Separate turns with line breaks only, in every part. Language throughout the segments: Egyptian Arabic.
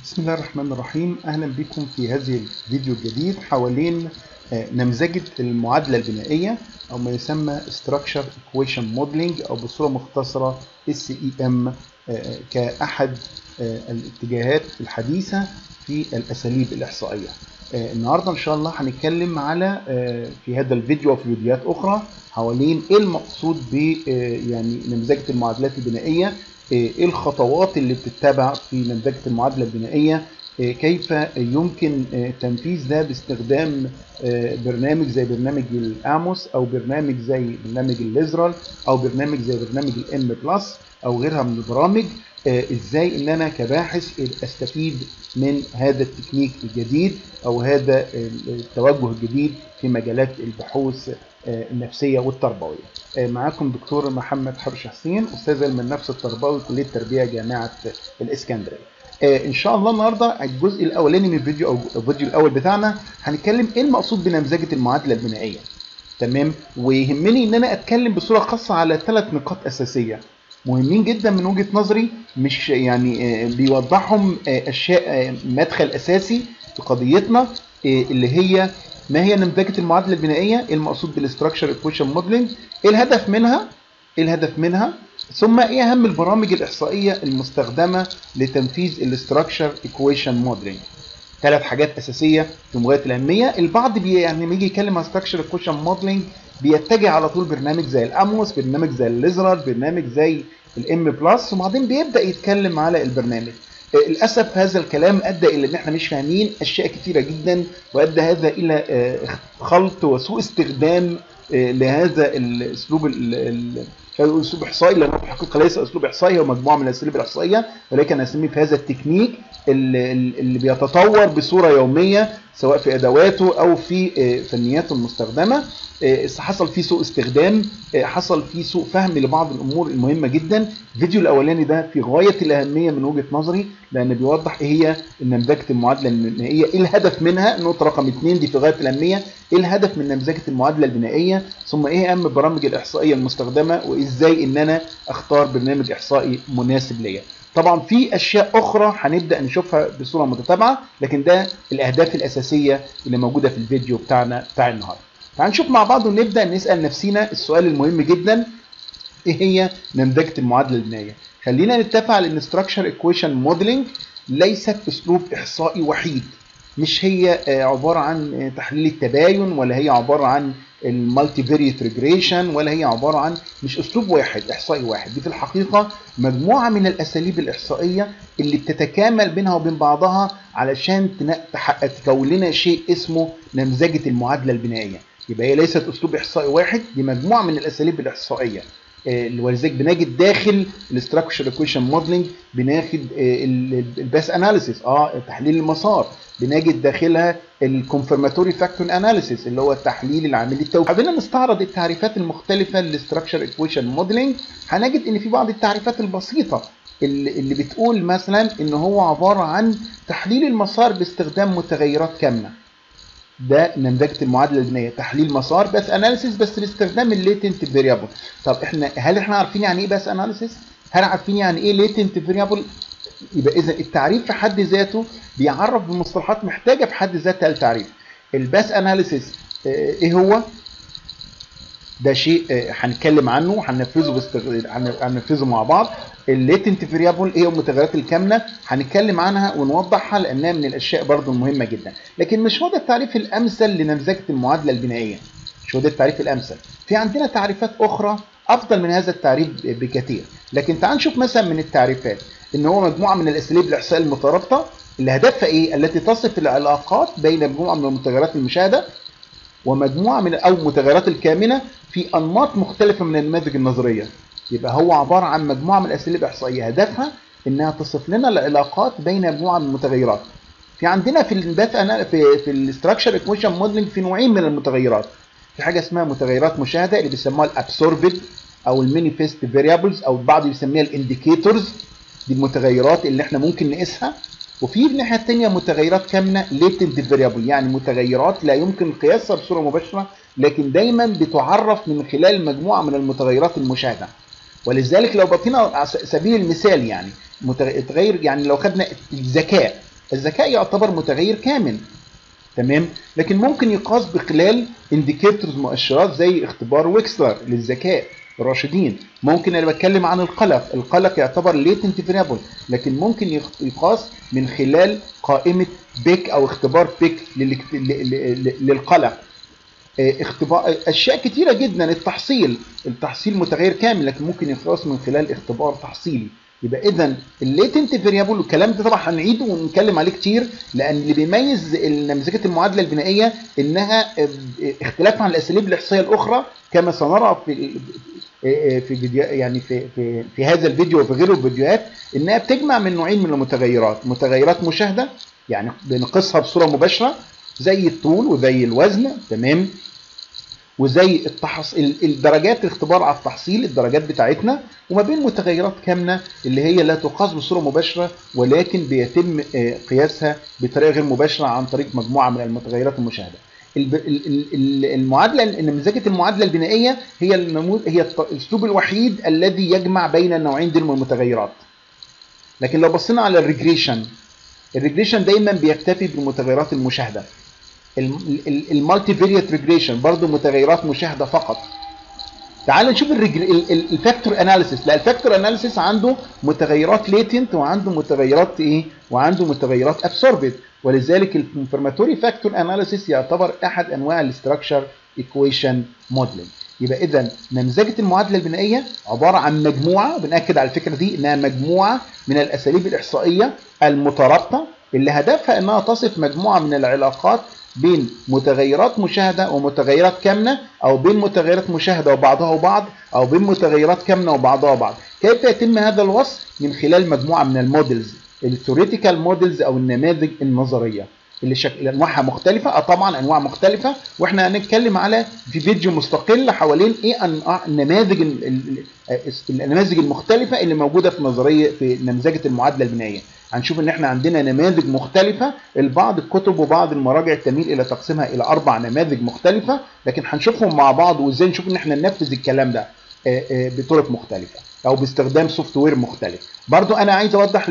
بسم الله الرحمن الرحيم اهلا بكم في هذه الفيديو الجديد حوالين آه، نمذجة المعادلة البنائية او ما يسمى Structure Equation Modeling او بصورة مختصرة SEM آه، كأحد آه، الاتجاهات الحديثة في الاساليب الاحصائية آه، النهاردة ان شاء الله هنتكلم على آه، في هذا الفيديو وفي فيديوهات اخرى حوالين ايه المقصود ب آه، يعني نمذجة المعادلات البنائية ايه الخطوات اللي بتتبع في نمذجة المعادلة البنائية إيه كيف يمكن إيه تنفيذ ده باستخدام إيه برنامج زي برنامج الاموس او برنامج زي برنامج الليزرال او برنامج زي برنامج الام بلس او غيرها من البرامج ازاي ان انا كباحث استفيد من هذا التكنيك الجديد او هذا التوجه الجديد في مجالات البحوث النفسيه والتربويه. معاكم دكتور محمد حرش حسين استاذ علم النفس التربوي كليه التربيه جامعه الاسكندريه. ان شاء الله النهارده الجزء الاولاني من الفيديو او الفيديو الاول بتاعنا هنتكلم ايه المقصود بنمذجه المعادله البنائيه. تمام ويهمني ان انا اتكلم بصوره خاصه على ثلاث نقاط اساسيه مهمين جدا من وجهه نظري مش يعني بيوضحهم اشياء مدخل اساسي في قضيتنا اللي هي ما هي نمذجه المعادله البنائيه ايه المقصود بالاستراكشر ايكويشن موديلنج ايه الهدف منها ايه الهدف منها ثم ايه اهم البرامج الاحصائيه المستخدمه لتنفيذ الاستراكشر ايكويشن موديلنج ثلاث حاجات اساسيه في غايه الاهميه البعض بي يعني لما يجي يتكلم عن ستراكشر ايكويشن موديلنج بيتجه على طول برنامج زي الاموس برنامج زي الليزرال برنامج زي الام بلس وبعدين بيبدا يتكلم على البرنامج للاسف هذا الكلام ادى الى ان احنا مش فاهمين اشياء كثيره جدا وادى هذا الى خلط وسوء استخدام لهذا الاسلوب اسلوب احصائي لانه في الحقيقه ليس اسلوب احصائي هو مجموعه من الاساليب الاحصائيه ولكن اسميه في هذا التكنيك اللي بيتطور بصوره يوميه سواء في ادواته او في فنياته المستخدمه حصل فيه سوء استخدام حصل فيه سوء فهم لبعض الامور المهمه جدا الفيديو الاولاني ده في غايه الاهميه من وجهه نظري لان بيوضح ايه هي نمذجه المعادله البنائيه ايه الهدف منها النقطه رقم اثنين دي في غايه الاهميه ايه الهدف من نمذجه المعادله البنائيه ثم ايه اهم البرامج الاحصائيه المستخدمه وازاي ان انا اختار برنامج احصائي مناسب ليا طبعا في اشياء اخرى هنبدا نشوفها بصوره متتابعه لكن ده الاهداف الاساسيه اللي موجوده في الفيديو بتاعنا بتاع النهارده تعال نشوف مع بعض ونبدا نسال نفسينا السؤال المهم جدا ايه هي نمذجه المعادله البنائيه خلينا نتفق على ان ستراكشر ايكويشن موديلنج ليست اسلوب احصائي وحيد مش هي عباره عن تحليل التباين ولا هي عباره عن المالتي فيريت ريجريشن ولا هي عباره عن مش اسلوب واحد احصائي واحد دي في الحقيقه مجموعه من الاساليب الاحصائيه اللي بتتكامل بينها وبين بعضها علشان تكون لنا شيء اسمه نمذجه المعادله البنائيه يبقى هي ليست اسلوب احصائي واحد دي مجموعه من الاساليب الاحصائيه ولذلك بنجد داخل الاستراكشر ايكويشن موديلنج بناخد الباس اناليسيس اه تحليل المسار بنجد داخلها الكونفرماتوري فاكتور اناليسيس اللي هو التحليل العامل التوفيق حبينا نستعرض التعريفات المختلفه للاستراكشر ايكويشن موديلنج هنجد ان في بعض التعريفات البسيطه اللي بتقول مثلا ان هو عباره عن تحليل المسار باستخدام متغيرات كامله ده نمذجه المعادله البنائيه تحليل مسار بس اناليسيس بس باستخدام الليتنت فاريبل طب احنا هل احنا عارفين يعني ايه بس اناليسيس هل عارفين يعني ايه ليتنت فاريبل يبقى اذا التعريف في حد ذاته بيعرف بمصطلحات محتاجه في حد ذاتها التعريف الباس اناليسيس ايه هو ده شيء هنتكلم عنه هننفذه باستغ... هننفذه مع بعض الليتنت فاريبل ايه المتغيرات الكامله هنتكلم عنها ونوضحها لانها من الاشياء برضو المهمه جدا لكن مش هو ده التعريف الامثل لنمذجه المعادله البنائيه مش هو ده التعريف الامثل في عندنا تعريفات اخرى افضل من هذا التعريف بكثير لكن تعال نشوف مثلا من التعريفات ان هو مجموعه من الاساليب الاحصائيه المترابطه اللي هدفها ايه التي تصف العلاقات بين مجموعه من المتغيرات المشاهده ومجموعه من او متغيرات الكامنه في انماط مختلفه من النماذج النظريه يبقى هو عباره عن مجموعه من الاساليب الاحصائيه هدفها انها تصف لنا العلاقات بين مجموعه من المتغيرات في عندنا في الباث انا في في الاستراكشر ايكويشن موديلنج في نوعين من المتغيرات في حاجه اسمها متغيرات مشاهده اللي بيسموها الابسوربد او المانيفيست فاريبلز او البعض بيسميها الانديكيتورز دي المتغيرات اللي احنا ممكن نقيسها وفي الناحيه الثانيه متغيرات كامنه ليتنت فاريبل يعني متغيرات لا يمكن قياسها بصوره مباشره لكن دايما بتعرف من خلال مجموعه من المتغيرات المشاهده ولذلك لو بطينا على سبيل المثال يعني متغير يعني لو خدنا الذكاء الذكاء يعتبر متغير كامل تمام لكن ممكن يقاس بخلال انديكيتورز مؤشرات زي اختبار ويكسلر للذكاء الراشدين ممكن انا بتكلم عن القلق القلق يعتبر ليتنت فيريبل لكن ممكن يقاس من خلال قائمه بيك او اختبار بيك للقلق اختبار اشياء كتيره جدا التحصيل التحصيل متغير كامل لكن ممكن يقاس من خلال اختبار تحصيلي يبقى اذا الليتنت فيريبل والكلام ده طبعا هنعيده ونتكلم عليه كتير لان اللي بيميز نمذجه المعادله البنائيه انها اختلاف عن الاساليب الاحصائيه الاخرى كما سنرى في في فيديو يعني في في في هذا الفيديو وفي غيره الفيديوهات انها بتجمع من نوعين من المتغيرات متغيرات مشاهده يعني بنقيسها بصوره مباشره زي الطول وزي الوزن تمام وزي التحص... الدرجات الاختبار على التحصيل الدرجات بتاعتنا وما بين متغيرات كامنه اللي هي لا تقاس بصوره مباشره ولكن بيتم قياسها بطريقه غير مباشره عن طريق مجموعه من المتغيرات المشاهده. المعادله نمذجه المعادله البنائيه هي النموذج هي الاسلوب الوحيد الذي يجمع بين النوعين دول من المتغيرات. لكن لو بصينا على الريجريشن الريجريشن دايما بيكتفي بالمتغيرات المشاهده. المالتي فيريت ريجريشن برضه متغيرات مشاهده فقط تعال نشوف الفاكتور اناليسيس لا الفاكتور اناليسيس عنده متغيرات ليتنت وعنده متغيرات ايه وعنده متغيرات ابسوربد ولذلك الكونفرماتوري فاكتور اناليسيس يعتبر احد انواع الاستراكشر ايكويشن موديلنج يبقى اذا نمذجه المعادله البنائيه عباره عن مجموعه بناكد على الفكره دي انها مجموعه من الاساليب الاحصائيه المترابطه اللي هدفها انها تصف مجموعه من العلاقات بين متغيرات مشاهده ومتغيرات كامنه او بين متغيرات مشاهده وبعضها وبعض او بين متغيرات كامنه وبعضها وبعض كيف يتم هذا الوصف من خلال مجموعه من المودلز الثيوريتيكال مودلز او النماذج النظريه اللي شكل انواعها مختلفه اه طبعا انواع مختلفه واحنا هنتكلم على في فيديو مستقل حوالين ايه انواع النماذج النماذج المختلفه اللي موجوده في نظريه في نمذجه المعادله البنائيه هنشوف ان احنا عندنا نماذج مختلفه البعض الكتب وبعض المراجع تميل الى تقسيمها الى اربع نماذج مختلفه لكن هنشوفهم مع بعض وازاي نشوف ان احنا ننفذ الكلام ده بطرق مختلفه او باستخدام سوفت وير مختلف برضو انا عايز اوضح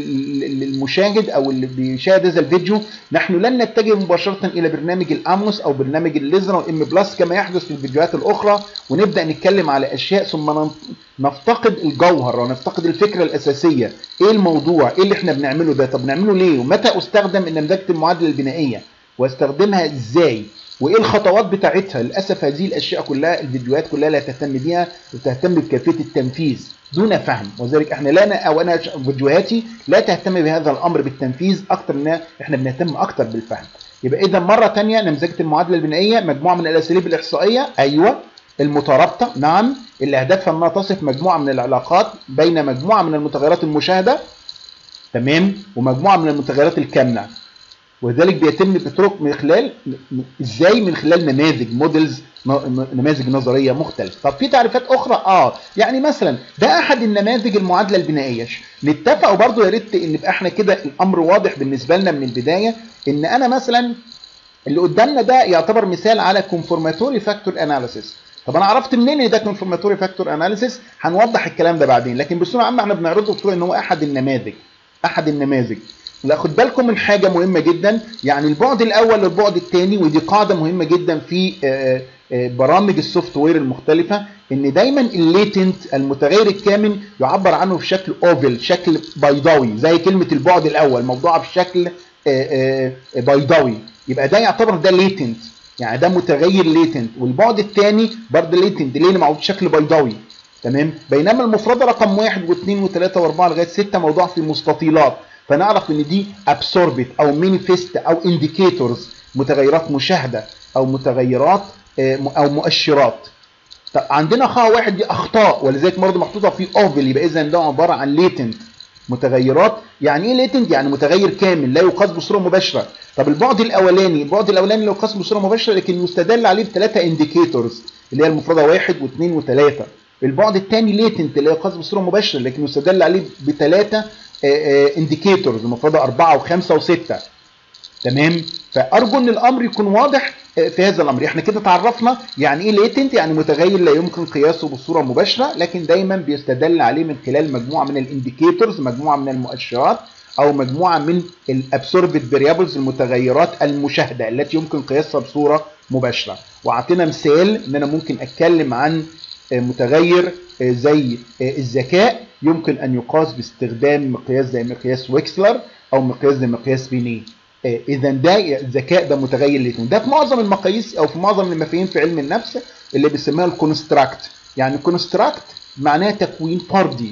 للمشاهد او اللي بيشاهد هذا الفيديو نحن لن نتجه مباشره الى برنامج الاموس او برنامج الليزر والام بلس كما يحدث في الفيديوهات الاخرى ونبدا نتكلم على اشياء ثم نفتقد الجوهر ونفتقد الفكره الاساسيه ايه الموضوع ايه اللي احنا بنعمله ده طب نعمله ليه ومتى استخدم نمذجه المعادله البنائيه واستخدمها ازاي وايه الخطوات بتاعتها للاسف هذه الاشياء كلها الفيديوهات كلها لا تهتم بيها وتهتم بكيفيه التنفيذ دون فهم وذلك احنا لا او انا فيديوهاتي لا تهتم بهذا الامر بالتنفيذ اكتر من احنا بنهتم اكتر بالفهم يبقى اذا مره ثانيه نمذجه المعادله البنائيه مجموعه من الاساليب الاحصائيه ايوه المترابطه نعم اللي هدفها انها تصف مجموعه من العلاقات بين مجموعه من المتغيرات المشاهده تمام ومجموعه من المتغيرات الكامنه وذلك بيتم بطرق من خلال ازاي من خلال نماذج موديلز نماذج نظريه مختلفه طب في تعريفات اخرى اه يعني مثلا ده احد النماذج المعادله البنائيه نتفق برضو يا ريت ان يبقى احنا كده الامر واضح بالنسبه لنا من البدايه ان انا مثلا اللي قدامنا ده يعتبر مثال على كونفورماتوري فاكتور اناليسيس طب انا عرفت منين ان ده كونفورماتوري فاكتور اناليسيس هنوضح الكلام ده بعدين لكن بصوره عامه احنا بنعرضه بصوره ان هو احد النماذج احد النماذج لا خد بالكم من حاجه مهمه جدا يعني البعد الاول والبعد الثاني ودي قاعده مهمه جدا في برامج السوفت وير المختلفه ان دايما الليتنت المتغير الكامن يعبر عنه بشكل اوفل شكل بيضاوي زي كلمه البعد الاول موضوعه بشكل بيضاوي يبقى ده يعتبر ده ليتنت يعني ده متغير ليتنت والبعد الثاني برضه ليتنت ليه معروف بشكل بيضاوي تمام بينما المفرده رقم واحد واثنين وثلاثه واربعه لغايه سته موضوع في مستطيلات فنعرف ان دي ابسوربت او مانيفست او انديكيتورز متغيرات مشاهده او متغيرات او مؤشرات طب عندنا خا واحد دي اخطاء ولذلك برضه محطوطه في اوفل يبقى اذا ده عباره عن ليتنت متغيرات يعني ايه ليتنت يعني متغير كامل لا يقاس بصوره مباشره طب البعد الاولاني البعد الاولاني لا يقاس بصوره مباشره لكن يستدل عليه بثلاثه انديكيتورز اللي هي المفرده واحد واثنين وثلاثه البعد الثاني ليتنت لا يقاس بصوره مباشره لكن يستدل عليه بثلاثه انديكيتورز المفروض أربعة وخمسة وستة تمام فأرجو إن الأمر يكون واضح في هذا الأمر احنا كده تعرفنا يعني إيه ليتنت يعني متغير لا يمكن قياسه بصورة مباشرة لكن دايما بيستدل عليه من خلال مجموعة من الانديكيتورز مجموعة من المؤشرات او مجموعه من الابسوربت فاريبلز المتغيرات المشاهده التي يمكن قياسها بصوره مباشره واعطينا مثال ان انا ممكن اتكلم عن متغير زي الذكاء يمكن ان يقاس باستخدام مقياس زي مقياس ويكسلر او مقياس زي مقياس بينيه اذا ده الذكاء ده متغير الاثنين ده في معظم المقاييس او في معظم المفاهيم في علم النفس اللي بيسموها الكونستراكت يعني كونستراكت معناها تكوين فردي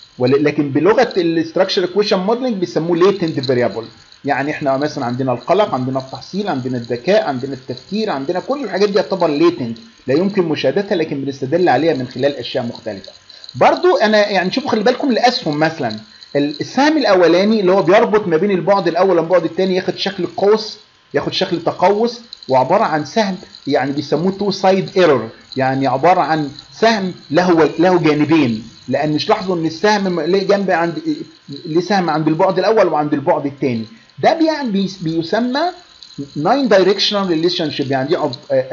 لكن بلغه الاستراكشر ايكويشن موديلنج بيسموه ليتنت فاريبل يعني احنا مثلا عندنا القلق عندنا التحصيل عندنا الذكاء عندنا التفكير عندنا كل الحاجات دي تعتبر ليتنت لا يمكن مشاهدتها لكن بنستدل عليها من خلال اشياء مختلفه برضو انا يعني شوفوا خلي بالكم الاسهم مثلا السهم الاولاني اللي هو بيربط ما بين البعد الاول والبعد الثاني ياخد شكل قوس ياخد شكل تقوس وعباره عن سهم يعني بيسموه تو سايد ايرور يعني عباره عن سهم له له جانبين لان مش لاحظوا ان السهم ليه جنب عند ليه سهم عند البعد الاول وعند البعد الثاني ده يعني بيسمى ناين دايركشنال ريليشن شيب يعني دي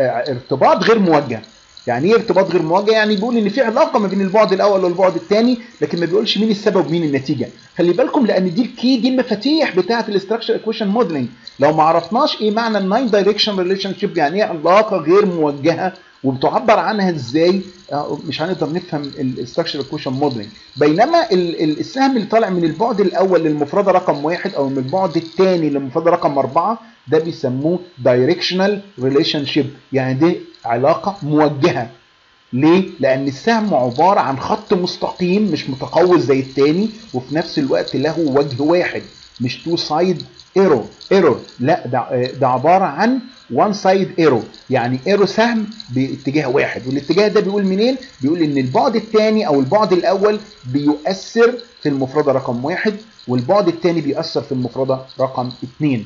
ارتباط غير موجه يعني ايه ارتباط غير موجه يعني بيقول ان في علاقه ما بين البعد الاول والبعد الثاني لكن ما بيقولش مين السبب ومين النتيجه خلي بالكم لان دي الكي دي المفاتيح بتاعه الاستراكشر ايكويشن موديلنج لو ما عرفناش ايه معنى الناين دايركشن ريليشن شيب يعني ايه علاقه غير موجهه وبتعبر عنها ازاي مش هنقدر نفهم الاستراكشر ايكويشن موديلنج بينما السهم اللي طالع من البعد الاول للمفرده رقم واحد او من البعد الثاني للمفرده رقم اربعه ده بيسموه دايركشنال ريليشن شيب يعني دي علاقه موجهه ليه؟ لأن السهم عبارة عن خط مستقيم مش متقوس زي التاني وفي نفس الوقت له وجه واحد مش تو سايد ايرو ايرو لا ده ده عبارة عن وان سايد ايرو يعني ايرو سهم باتجاه واحد والاتجاه ده بيقول منين؟ بيقول ان البعد الثاني او البعد الاول بيؤثر في المفردة رقم واحد والبعد الثاني بيأثر في المفردة رقم اثنين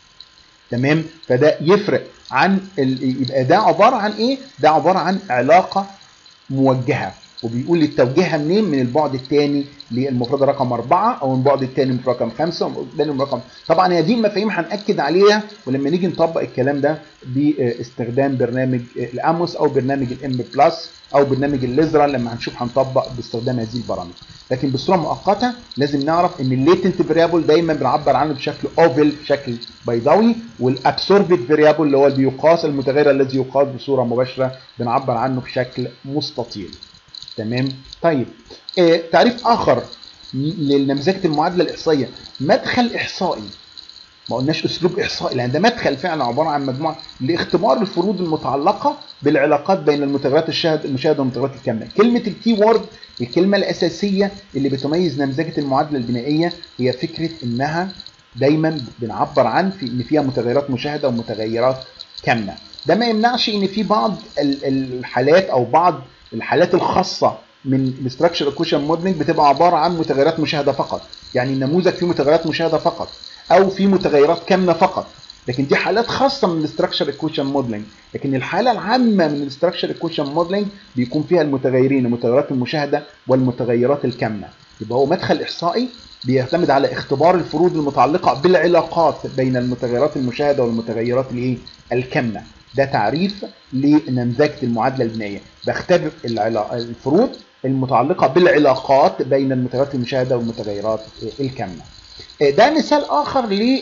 تمام فده يفرق عن ال... يبقى ده عباره عن ايه ده عباره عن علاقه موجهه وبيقول لي توجيهها منين من البعد الثاني للمفردة رقم أربعة أو من البعد الثاني من رقم خمسة من رقم طبعا هي دي المفاهيم هنأكد عليها ولما نيجي نطبق الكلام ده باستخدام برنامج الأموس أو برنامج الإم بلس أو برنامج الليزرا لما هنشوف هنطبق باستخدام هذه البرامج لكن بصورة مؤقتة لازم نعرف إن الليتنت فاريبل دايما بنعبر عنه بشكل أوفل بشكل بيضاوي والأبسوربت فاريبل اللي هو اللي بيقاس المتغير الذي يقاس بصورة مباشرة بنعبر عنه بشكل مستطيل تمام طيب آه تعريف اخر لنمذجه المعادله الاحصائيه مدخل احصائي ما قلناش اسلوب احصائي لان ده مدخل فعلا عباره عن مجموعه لاختبار الفروض المتعلقه بالعلاقات بين المتغيرات الشاهد المشاهده والمتغيرات الكامله كلمه الكي وورد الكلمه الاساسيه اللي بتميز نمذجه المعادله البنائيه هي فكره انها دايما بنعبر عن في ان فيها متغيرات مشاهده ومتغيرات كامله ده ما يمنعش ان في بعض الحالات او بعض الحالات الخاصه من الاستراكشر ايكويشن موديلنج بتبقى عباره عن متغيرات مشاهده فقط يعني النموذج فيه متغيرات مشاهده فقط او في متغيرات كامله فقط لكن دي حالات خاصه من الاستراكشر ايكويشن موديلنج لكن الحاله العامه من الاستراكشر ايكويشن موديلنج بيكون فيها المتغيرين المتغيرات المشاهده والمتغيرات الكامله يبقى هو مدخل احصائي بيعتمد على اختبار الفروض المتعلقه بالعلاقات بين المتغيرات المشاهده والمتغيرات الايه الكامله ده تعريف لنمذجه المعادله البنائيه بختبر الفروض المتعلقه بالعلاقات بين المتغيرات المشاهده والمتغيرات الكامله ده مثال اخر ل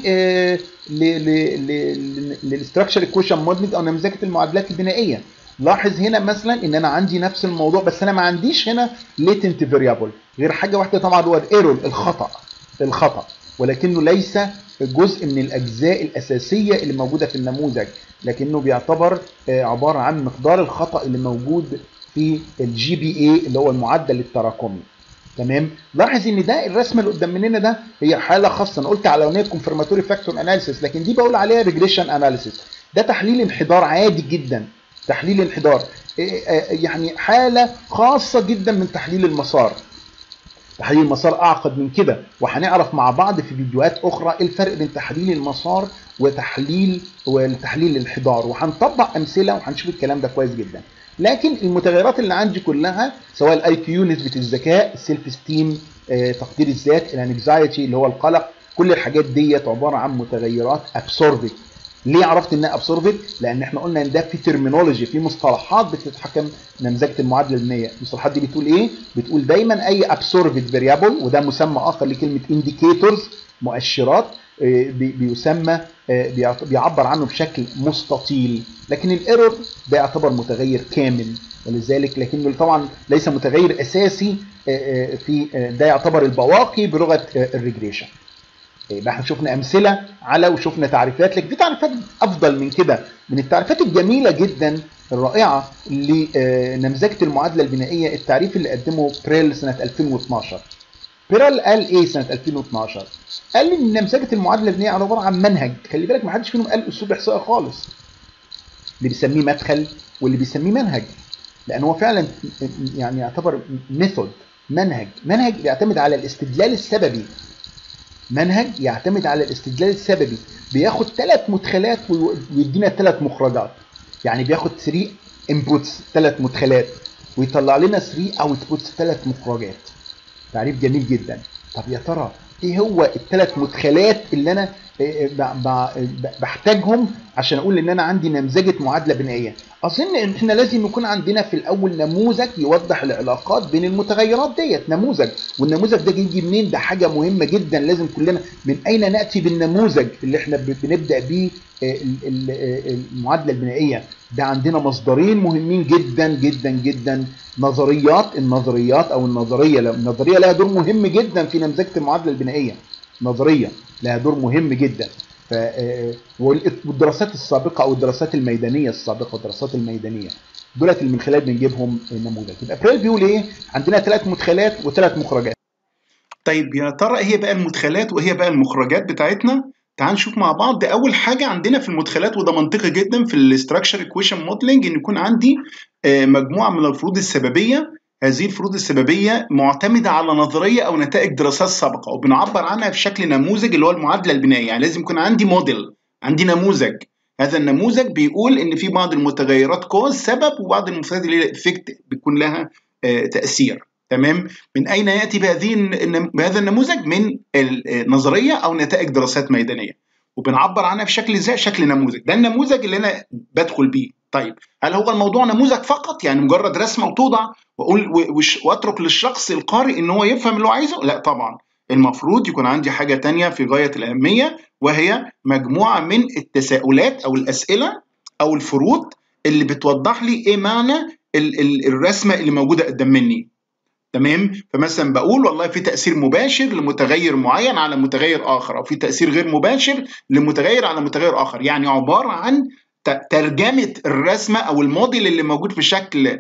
للاستراكشر ايكويشن موديلنج او نمذجه المعادلات البنائيه لاحظ هنا مثلا ان انا عندي نفس الموضوع بس انا ما عنديش هنا ليتنت فاريبل غير حاجه واحده طبعا هو الايرور الخطا الخطا ولكنه ليس جزء من الاجزاء الاساسيه اللي موجوده في النموذج لكنه بيعتبر عباره عن مقدار الخطا اللي موجود في الجي بي اي اللي هو المعدل التراكمي تمام لاحظ ان ده الرسمه اللي قدام مننا ده هي حاله خاصه انا قلت على اولانيه كونفرماتوري فاكتور اناليسيس لكن دي بقول عليها ريجريشن اناليسيس ده تحليل انحدار عادي جدا تحليل انحدار يعني حاله خاصه جدا من تحليل المسار تحليل المسار اعقد من كده وهنعرف مع بعض في فيديوهات اخرى ايه الفرق بين تحليل المسار وتحليل وتحليل الانحدار وهنطبق امثله وهنشوف الكلام ده كويس جدا لكن المتغيرات اللي عندي كلها سواء الاي كيو نسبه الذكاء السيلف ستيم تقدير الذات الانكزايتي اللي هو القلق كل الحاجات ديت عباره عن متغيرات ابسوربت ليه عرفت انها ابسوربد لان احنا قلنا ان ده في ترمينولوجي في مصطلحات بتتحكم نمذجه المعادله البنيه المصطلحات دي بتقول ايه بتقول دايما اي ابسوربد فاريبل وده مسمى اخر لكلمه انديكيتورز مؤشرات بيسمى بيعبر عنه بشكل مستطيل لكن الايرور ده يعتبر متغير كامل ولذلك لكنه طبعا ليس متغير اساسي في ده يعتبر البواقي بلغه الريجريشن يبقى احنا شفنا امثله على وشفنا تعريفات لكن في تعريفات افضل من كده من التعريفات الجميله جدا الرائعه لنمذجه المعادله البنائيه التعريف اللي قدمه بريل سنه 2012 بيرل قال ايه سنه 2012 قال ان نمذجه المعادله البنائيه عباره عن منهج خلي بالك ما حدش فيهم قال اسلوب احصائي خالص اللي بيسميه مدخل واللي بيسميه منهج لان هو فعلا يعني يعتبر ميثود منهج منهج بيعتمد على الاستدلال السببي منهج يعتمد على الاستدلال السببي بياخد ثلاث مدخلات ويدينا ثلاث مخرجات يعني بياخد 3 انبوتس ثلاث مدخلات ويطلع لنا 3 اوتبوتس ثلاث مخرجات تعريف جميل جدا طب يا ترى ايه هو الثلاث مدخلات اللي انا بحتاجهم عشان اقول ان انا عندي نمذجه معادله بنائيه اظن ان احنا لازم يكون عندنا في الاول نموذج يوضح العلاقات بين المتغيرات ديت نموذج والنموذج ده يجي منين ده حاجه مهمه جدا لازم كلنا من اين ناتي بالنموذج اللي احنا بنبدا بيه المعادله البنائيه ده عندنا مصدرين مهمين جدا جدا جدا نظريات النظريات او النظريه النظريه لها دور مهم جدا في نمذجه المعادله البنائيه نظريه لها دور مهم جدا ف والدراسات السابقه او الدراسات الميدانيه السابقه والدراسات الميدانيه دولت اللي من خلال بنجيبهم نموذج يبقى بريل بيقول ايه عندنا ثلاث مدخلات وثلاث مخرجات
طيب يا ترى ايه بقى المدخلات وايه بقى المخرجات بتاعتنا تعال نشوف مع بعض ده اول حاجه عندنا في المدخلات وده منطقي جدا في الاستراكشر ايكويشن موديلنج ان يكون عندي مجموعه من الفروض السببيه هذه الفروض السببية معتمدة على نظرية أو نتائج دراسات سابقة وبنعبر عنها في شكل نموذج اللي هو المعادلة البنائية يعني لازم يكون عندي موديل عندي نموذج هذا النموذج بيقول إن في بعض المتغيرات كوز سبب وبعض المفردات اللي هي افكت بيكون لها آه تأثير تمام من أين يأتي بهذه بهذا النموذج من النظرية أو نتائج دراسات ميدانية وبنعبر عنها في شكل ازاي شكل نموذج ده النموذج اللي انا بدخل بيه طيب هل هو الموضوع نموذج فقط يعني مجرد رسمه وتوضع واقول واترك للشخص القارئ ان هو يفهم اللي هو عايزه لا طبعا المفروض يكون عندي حاجه تانية في غايه الاهميه وهي مجموعه من التساؤلات او الاسئله او الفروض اللي بتوضح لي ايه معنى ال ال الرسمه اللي موجوده قدام مني تمام فمثلا بقول والله في تاثير مباشر لمتغير معين على متغير اخر او في تاثير غير مباشر لمتغير على متغير اخر يعني عباره عن ترجمه الرسمه او الموديل اللي موجود في شكل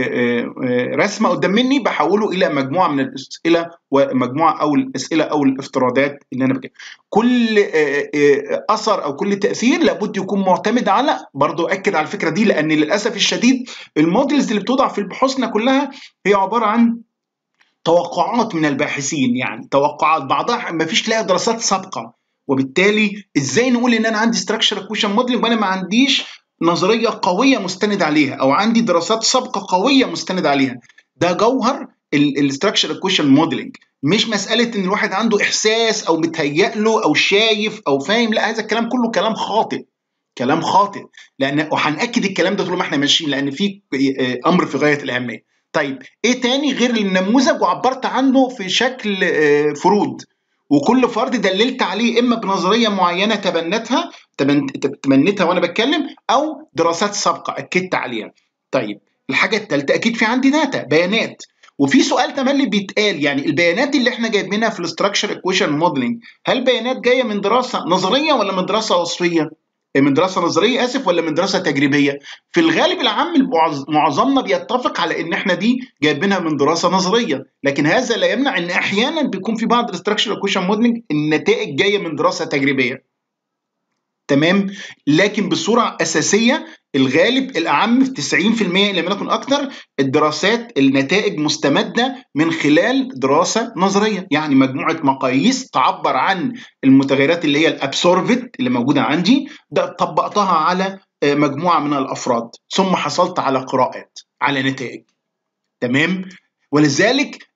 رسمه قدام مني بحوله الى مجموعه من الاسئله ومجموعه او الاسئله او الافتراضات اللي انا بجيبها. كل اثر او كل تاثير لابد يكون معتمد على برضو اكد على الفكره دي لان للاسف الشديد الموديلز اللي بتوضع في بحوثنا كلها هي عباره عن توقعات من الباحثين يعني توقعات بعضها ما فيش لها دراسات سابقه وبالتالي ازاي نقول ان انا عندي ستراكشر اكويشن موديلنج وانا ما عنديش نظريه قويه مستند عليها او عندي دراسات سابقه قويه مستند عليها ده جوهر الاستراكشر اكويشن موديلنج مش مساله ان الواحد عنده احساس او متهيأ له او شايف او فاهم لا هذا الكلام كله كلام خاطئ كلام خاطئ لان وهناكد الكلام ده طول ما احنا ماشيين لان في امر في غايه الاهميه طيب ايه تاني غير النموذج وعبرت عنه في شكل فروض وكل فرد دللت عليه اما بنظريه معينه تبنتها تبنتها وانا بتكلم او دراسات سابقه اكدت عليها طيب الحاجه الثالثه اكيد في عندي داتا بيانات وفي سؤال تملي بيتقال يعني البيانات اللي احنا جايبينها في الاستراكشر ايكويشن موديلنج هل بيانات جايه من دراسه نظريه ولا من دراسه وصفيه من دراسه نظريه اسف ولا من دراسه تجريبيه في الغالب العام معظمنا بيتفق على ان احنا دي جايبينها من دراسه نظريه لكن هذا لا يمنع ان احيانا بيكون في بعض الاستراكشر ايكويشن موديلنج النتائج جايه من دراسه تجريبيه تمام لكن بصوره اساسيه الغالب الاعم في 90% ان لم يكن اكثر الدراسات النتائج مستمده من خلال دراسه نظريه يعني مجموعه مقاييس تعبر عن المتغيرات اللي هي الابسورفت اللي موجوده عندي ده طبقتها على مجموعه من الافراد ثم حصلت على قراءات على نتائج تمام ولذلك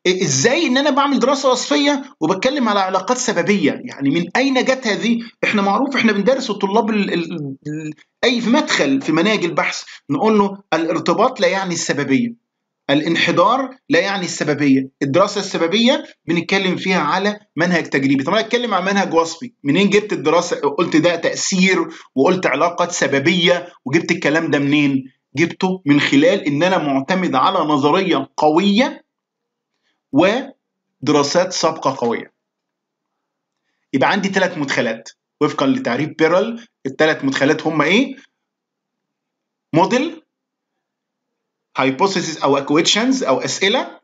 ازاي ان انا بعمل دراسه وصفيه وبتكلم على علاقات سببيه يعني من اين جت هذه احنا معروف احنا بندرس الطلاب ال ال ال اي في مدخل في مناهج البحث نقول له الارتباط لا يعني السببيه الانحدار لا يعني السببيه الدراسه السببيه بنتكلم فيها على منهج تجريبي طب انا اتكلم عن منهج وصفي منين جبت الدراسه قلت ده تاثير وقلت علاقات سببيه وجبت الكلام ده منين جبته من خلال ان انا معتمد على نظريه قويه ودراسات سابقه قويه يبقى عندي ثلاث مدخلات وفقا لتعريف بيرل الثلاث مدخلات هم ايه موديل هايبوثيسيس او اكويشنز او اسئله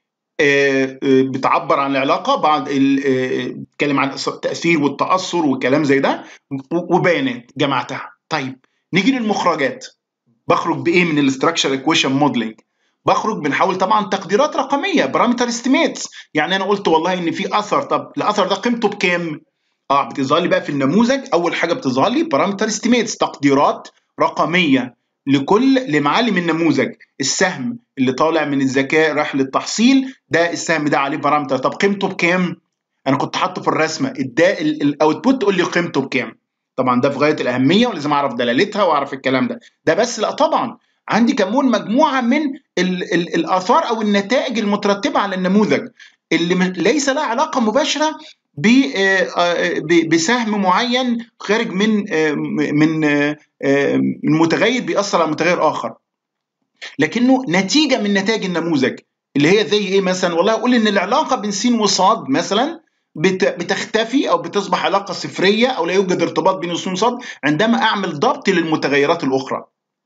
بتعبر عن العلاقه بعد بتتكلم عن التاثير والتاثر والكلام زي ده وبيانات جمعتها طيب نيجي للمخرجات بخرج بايه من الاستراكشر ايكويشن موديلنج بخرج بنحاول طبعا تقديرات رقميه بارامتر استيميتس يعني انا قلت والله ان في اثر طب الاثر ده قيمته بكام اه بتظهر لي بقى في النموذج اول حاجه بتظهر لي بارامتر استيميتس تقديرات رقميه لكل لمعالم النموذج السهم اللي طالع من الذكاء راح للتحصيل ده السهم ده عليه بارامتر طب قيمته بكام انا كنت حاطه في الرسمه ده الاوتبوت تقول لي قيمته بكام طبعا ده في غايه الاهميه ولازم اعرف دلالتها واعرف الكلام ده ده بس لا طبعا عندي كمان مجموعه من ال ال الاثار او النتائج المترتبه على النموذج اللي ليس لها علاقه مباشره بسهم معين خارج من من من متغير بيأثر على متغير اخر لكنه نتيجه من نتائج النموذج اللي هي زي ايه مثلا والله اقول ان العلاقه بين س وصاد مثلا بتختفي او بتصبح علاقه صفريه او لا يوجد ارتباط بين س وصاد عندما اعمل ضبط للمتغيرات الاخرى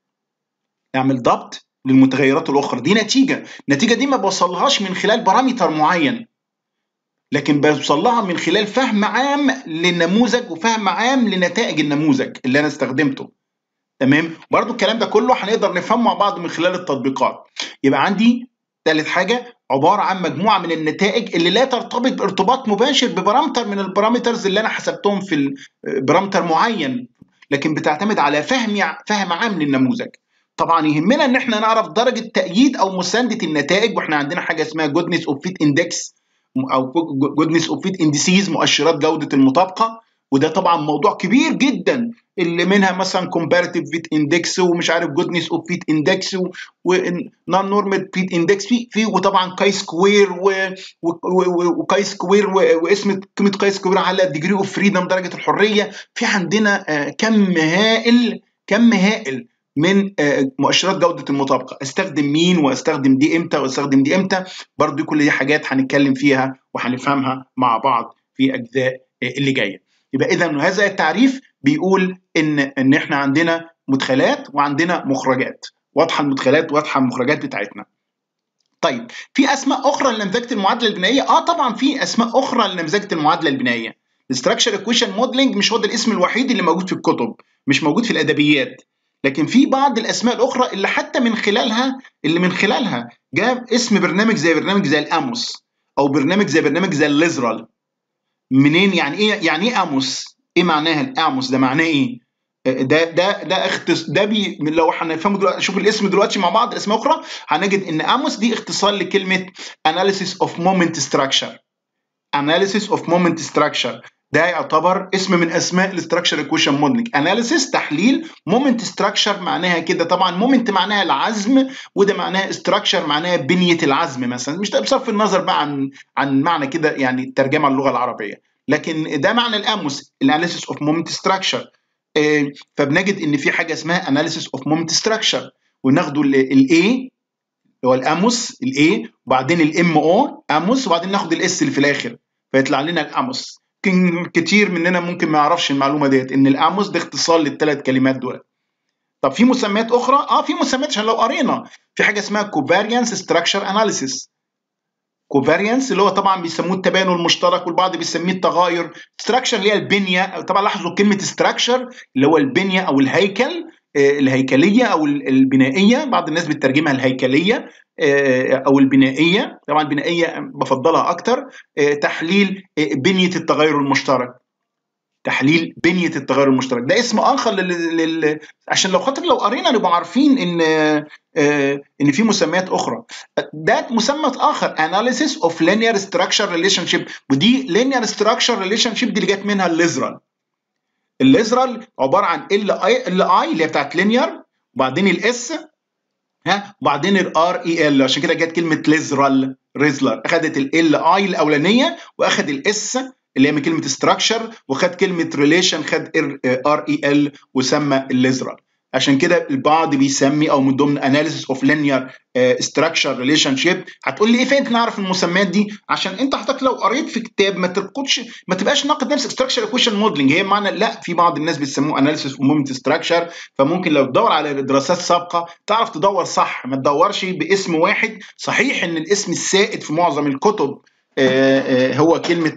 اعمل ضبط للمتغيرات الاخرى دي نتيجه النتيجه دي ما بوصلهاش من خلال بارامتر معين لكن بوصل لها من خلال فهم عام للنموذج وفهم عام لنتائج النموذج اللي انا استخدمته تمام برضو الكلام ده كله هنقدر نفهمه مع بعض من خلال التطبيقات يبقى عندي ثالث حاجه عباره عن مجموعه من النتائج اللي لا ترتبط بارتباط مباشر ببارامتر من البارامترز اللي انا حسبتهم في بارامتر معين لكن بتعتمد على فهم فهم عام للنموذج طبعا يهمنا ان احنا نعرف درجه تأييد او مسانده النتائج واحنا عندنا حاجه اسمها جودنس اوف فيت اندكس او جودنس اوف فيت اندسيز مؤشرات جوده المطابقه وده طبعا موضوع كبير جدا اللي منها مثلا كومباريتيف فيت اندكس ومش عارف جودنس اوف فيت اندكس ونون نورمال فيت اندكس في في وطبعا كاي سكوير وكاي سكوير واسم قيمه كاي سكوير على ديجري اوف فريدم درجه الحريه في عندنا كم هائل كم هائل من مؤشرات جوده المطابقه استخدم مين واستخدم دي امتى واستخدم دي امتى برضو كل دي حاجات هنتكلم فيها وهنفهمها مع بعض في اجزاء اللي جايه يبقى اذا هذا التعريف بيقول ان ان احنا عندنا مدخلات وعندنا مخرجات واضحه المدخلات واضحه المخرجات بتاعتنا طيب في اسماء اخرى لنمذجه المعادله البنائيه اه طبعا في اسماء اخرى لنمذجه المعادله البنائيه الاستراكشر ايكويشن موديلنج مش هو ده الاسم الوحيد اللي موجود في الكتب مش موجود في الادبيات لكن في بعض الاسماء الاخرى اللي حتى من خلالها اللي من خلالها جاب اسم برنامج زي برنامج زي الاموس او برنامج زي برنامج زي الليزرال منين يعني ايه يعني ايه اموس ايه معناها الاموس ده معناه ايه ده ده ده اختص ده بي لو هنفهمه دلوقتي شوف الاسم دلوقتي مع بعض اسماء اخرى هنجد ان اموس دي اختصار لكلمه analysis of moment structure analysis of moment structure ده يعتبر اسم من اسماء الاستراكشر ايكويشن موديلنج اناليسيس تحليل مومنت ستراكشر معناها كده طبعا مومنت معناها العزم وده معناها استراكشر معناها بنيه العزم مثلا مش ده بصرف النظر بقى عن عن معنى كده يعني الترجمه اللغه العربيه لكن ده معنى الاموس الاناليسيس اوف مومنت ستراكشر فبنجد ان في حاجه اسمها اناليسيس اوف مومنت ستراكشر وناخده الاي اللي هو الاموس الاي وبعدين الام او اموس وبعدين ناخد الاس اللي في الاخر فيطلع لنا الاموس كتير مننا ممكن ما يعرفش المعلومه ديت ان الاموس ده اختصار للثلاث كلمات دول طب في مسميات اخرى اه في مسميات عشان لو قرينا في حاجه اسمها كوفاريانس ستراكشر اناليسيس كوفاريانس اللي هو طبعا بيسموه التباين المشترك والبعض بيسميه التغاير ستراكشر اللي هي البنيه طبعا لاحظوا كلمه ستراكشر اللي هو البنيه او الهيكل الهيكليه او البنائيه بعض الناس بتترجمها الهيكليه او البنائيه طبعا البنائيه بفضلها اكتر تحليل بنيه التغير المشترك تحليل بنيه التغير المشترك ده اسم اخر لل... لل... عشان لو خاطر لو قرينا نبقى عارفين ان آه ان في مسميات اخرى ده مسمى اخر analysis of linear structure relationship ودي linear structure relationship دي اللي جت منها الليزرال الليزرال عباره عن ال اي ال اي اللي هي بتاعت لينير وبعدين الاس ها وبعدين الار اي ال عشان كده جت كلمه ليزرال ريزلر اخذت ال اي الاولانيه واخد الاس اللي هي من كلمه ستراكشر وخد كلمه ريليشن خد ار اي ال وسمى الليزرال عشان كده البعض بيسمي او من ضمن اناليسيس اوف لينير ستراكشر ريليشن شيب هتقول لي ايه فين نعرف المسميات دي عشان انت حضرتك لو قريت في كتاب ما ترقدش ما تبقاش ناقد نفسك ستراكشر ايكويشن موديلنج هي معنى لا في بعض الناس بيسموه اناليسيس اوف مومنت ستراكشر فممكن لو تدور على دراسات سابقه تعرف تدور صح ما تدورش باسم واحد صحيح ان الاسم السائد في معظم الكتب آه آه هو كلمه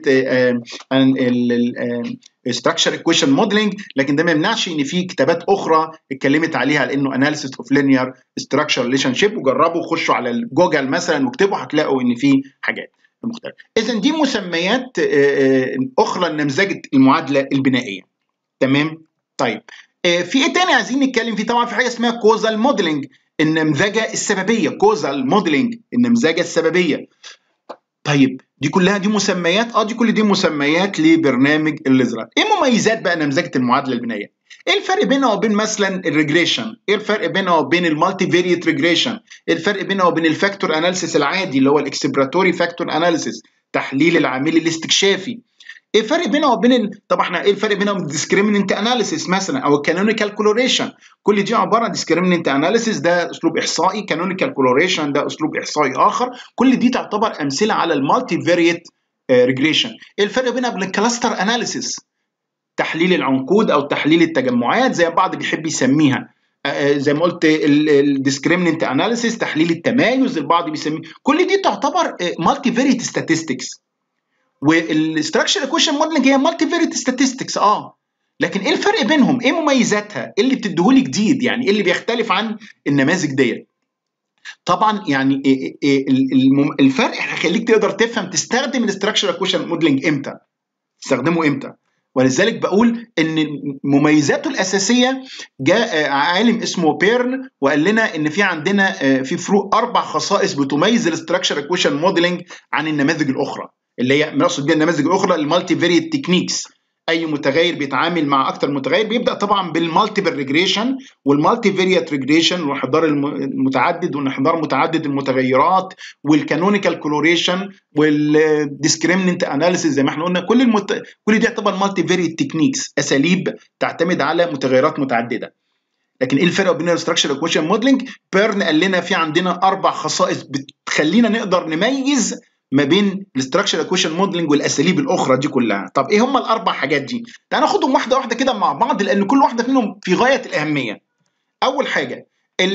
ستراكشر ايكويشن موديلنج لكن ده ما يمنعش ان في كتابات اخرى اتكلمت عليها على انه اناليسيس اوف لينير ستراكشر ريليشن شيب وجربوا خشوا على جوجل مثلا واكتبوا هتلاقوا ان في حاجات مختلفه اذا دي مسميات آه اخرى لنمذجه المعادله البنائيه تمام طيب في ايه تاني عايزين نتكلم فيه طبعا في حاجه اسمها كوزال موديلنج النمذجه السببيه كوزال موديلنج النمذجه السببيه طيب دي كلها دي مسميات اه دي كل دي مسميات لبرنامج الليزرال ايه مميزات بقى نمذجه المعادله البنائيه ايه الفرق بينها وبين مثلا الريجريشن ايه الفرق بينها وبين المالتي فيريت ريجريشن ايه الفرق بينها وبين الفاكتور اناليسيس العادي اللي هو الاكسبراتوري فاكتور اناليسيس تحليل العامل الاستكشافي ايه الفرق بينها وبين ال... طب احنا ايه الفرق بينها وبين الديسكريمنت اناليسيس مثلا او الكانونيكال كولوريشن كل دي عباره عن ديسكريمنت اناليسيس ده اسلوب احصائي كانونيكال كولوريشن ده اسلوب احصائي اخر كل دي تعتبر امثله على المالتي فيريت ريجريشن ايه الفرق بينها وبين الكلاستر اناليسيس تحليل العنقود او تحليل التجمعات زي بعض بيحب يسميها زي ما قلت الديسكريمنت اناليسيس تحليل التمايز البعض بيسميه كل دي تعتبر مالتي فيريت statistics والاستراكشر ايكويشن موديلنج هي مالتي فيريت ستاتستكس اه لكن ايه الفرق بينهم؟ ايه مميزاتها؟ ايه اللي بتديهولي جديد؟ يعني ايه اللي بيختلف عن النماذج ديت؟ طبعا يعني إيه إيه الفرق هيخليك تقدر تفهم تستخدم الاستراكشر ايكويشن موديلنج امتى؟ تستخدمه امتى؟ ولذلك بقول ان مميزاته الاساسيه جاء عالم اسمه بيرن وقال لنا ان في عندنا في فروق اربع خصائص بتميز الاستراكشر ايكويشن موديلنج عن النماذج الاخرى اللي هي نقصد بيها النماذج الاخرى المالتي فيريت تكنيكس اي متغير بيتعامل مع اكتر متغير بيبدا طبعا بالمالتيبل ريجريشن والمالتي فيريت ريجريشن والانحدار المتعدد والانحدار متعدد المتغيرات والكانونيكال كولوريشن والديسكريمنت اناليسيس زي ما احنا قلنا كل المت... كل دي تعتبر مالتي فيريت تكنيكس اساليب تعتمد على متغيرات متعدده لكن ايه الفرق بين الاستراكشر ايكويشن موديلنج بيرن قال لنا في عندنا اربع خصائص بتخلينا نقدر نميز ما بين الاستراكشر ايكويشن موديلنج والاساليب الاخرى دي كلها طب ايه هم الاربع حاجات دي تعال ناخدهم واحده واحده كده مع بعض لان كل واحده منهم في غايه الاهميه اول حاجه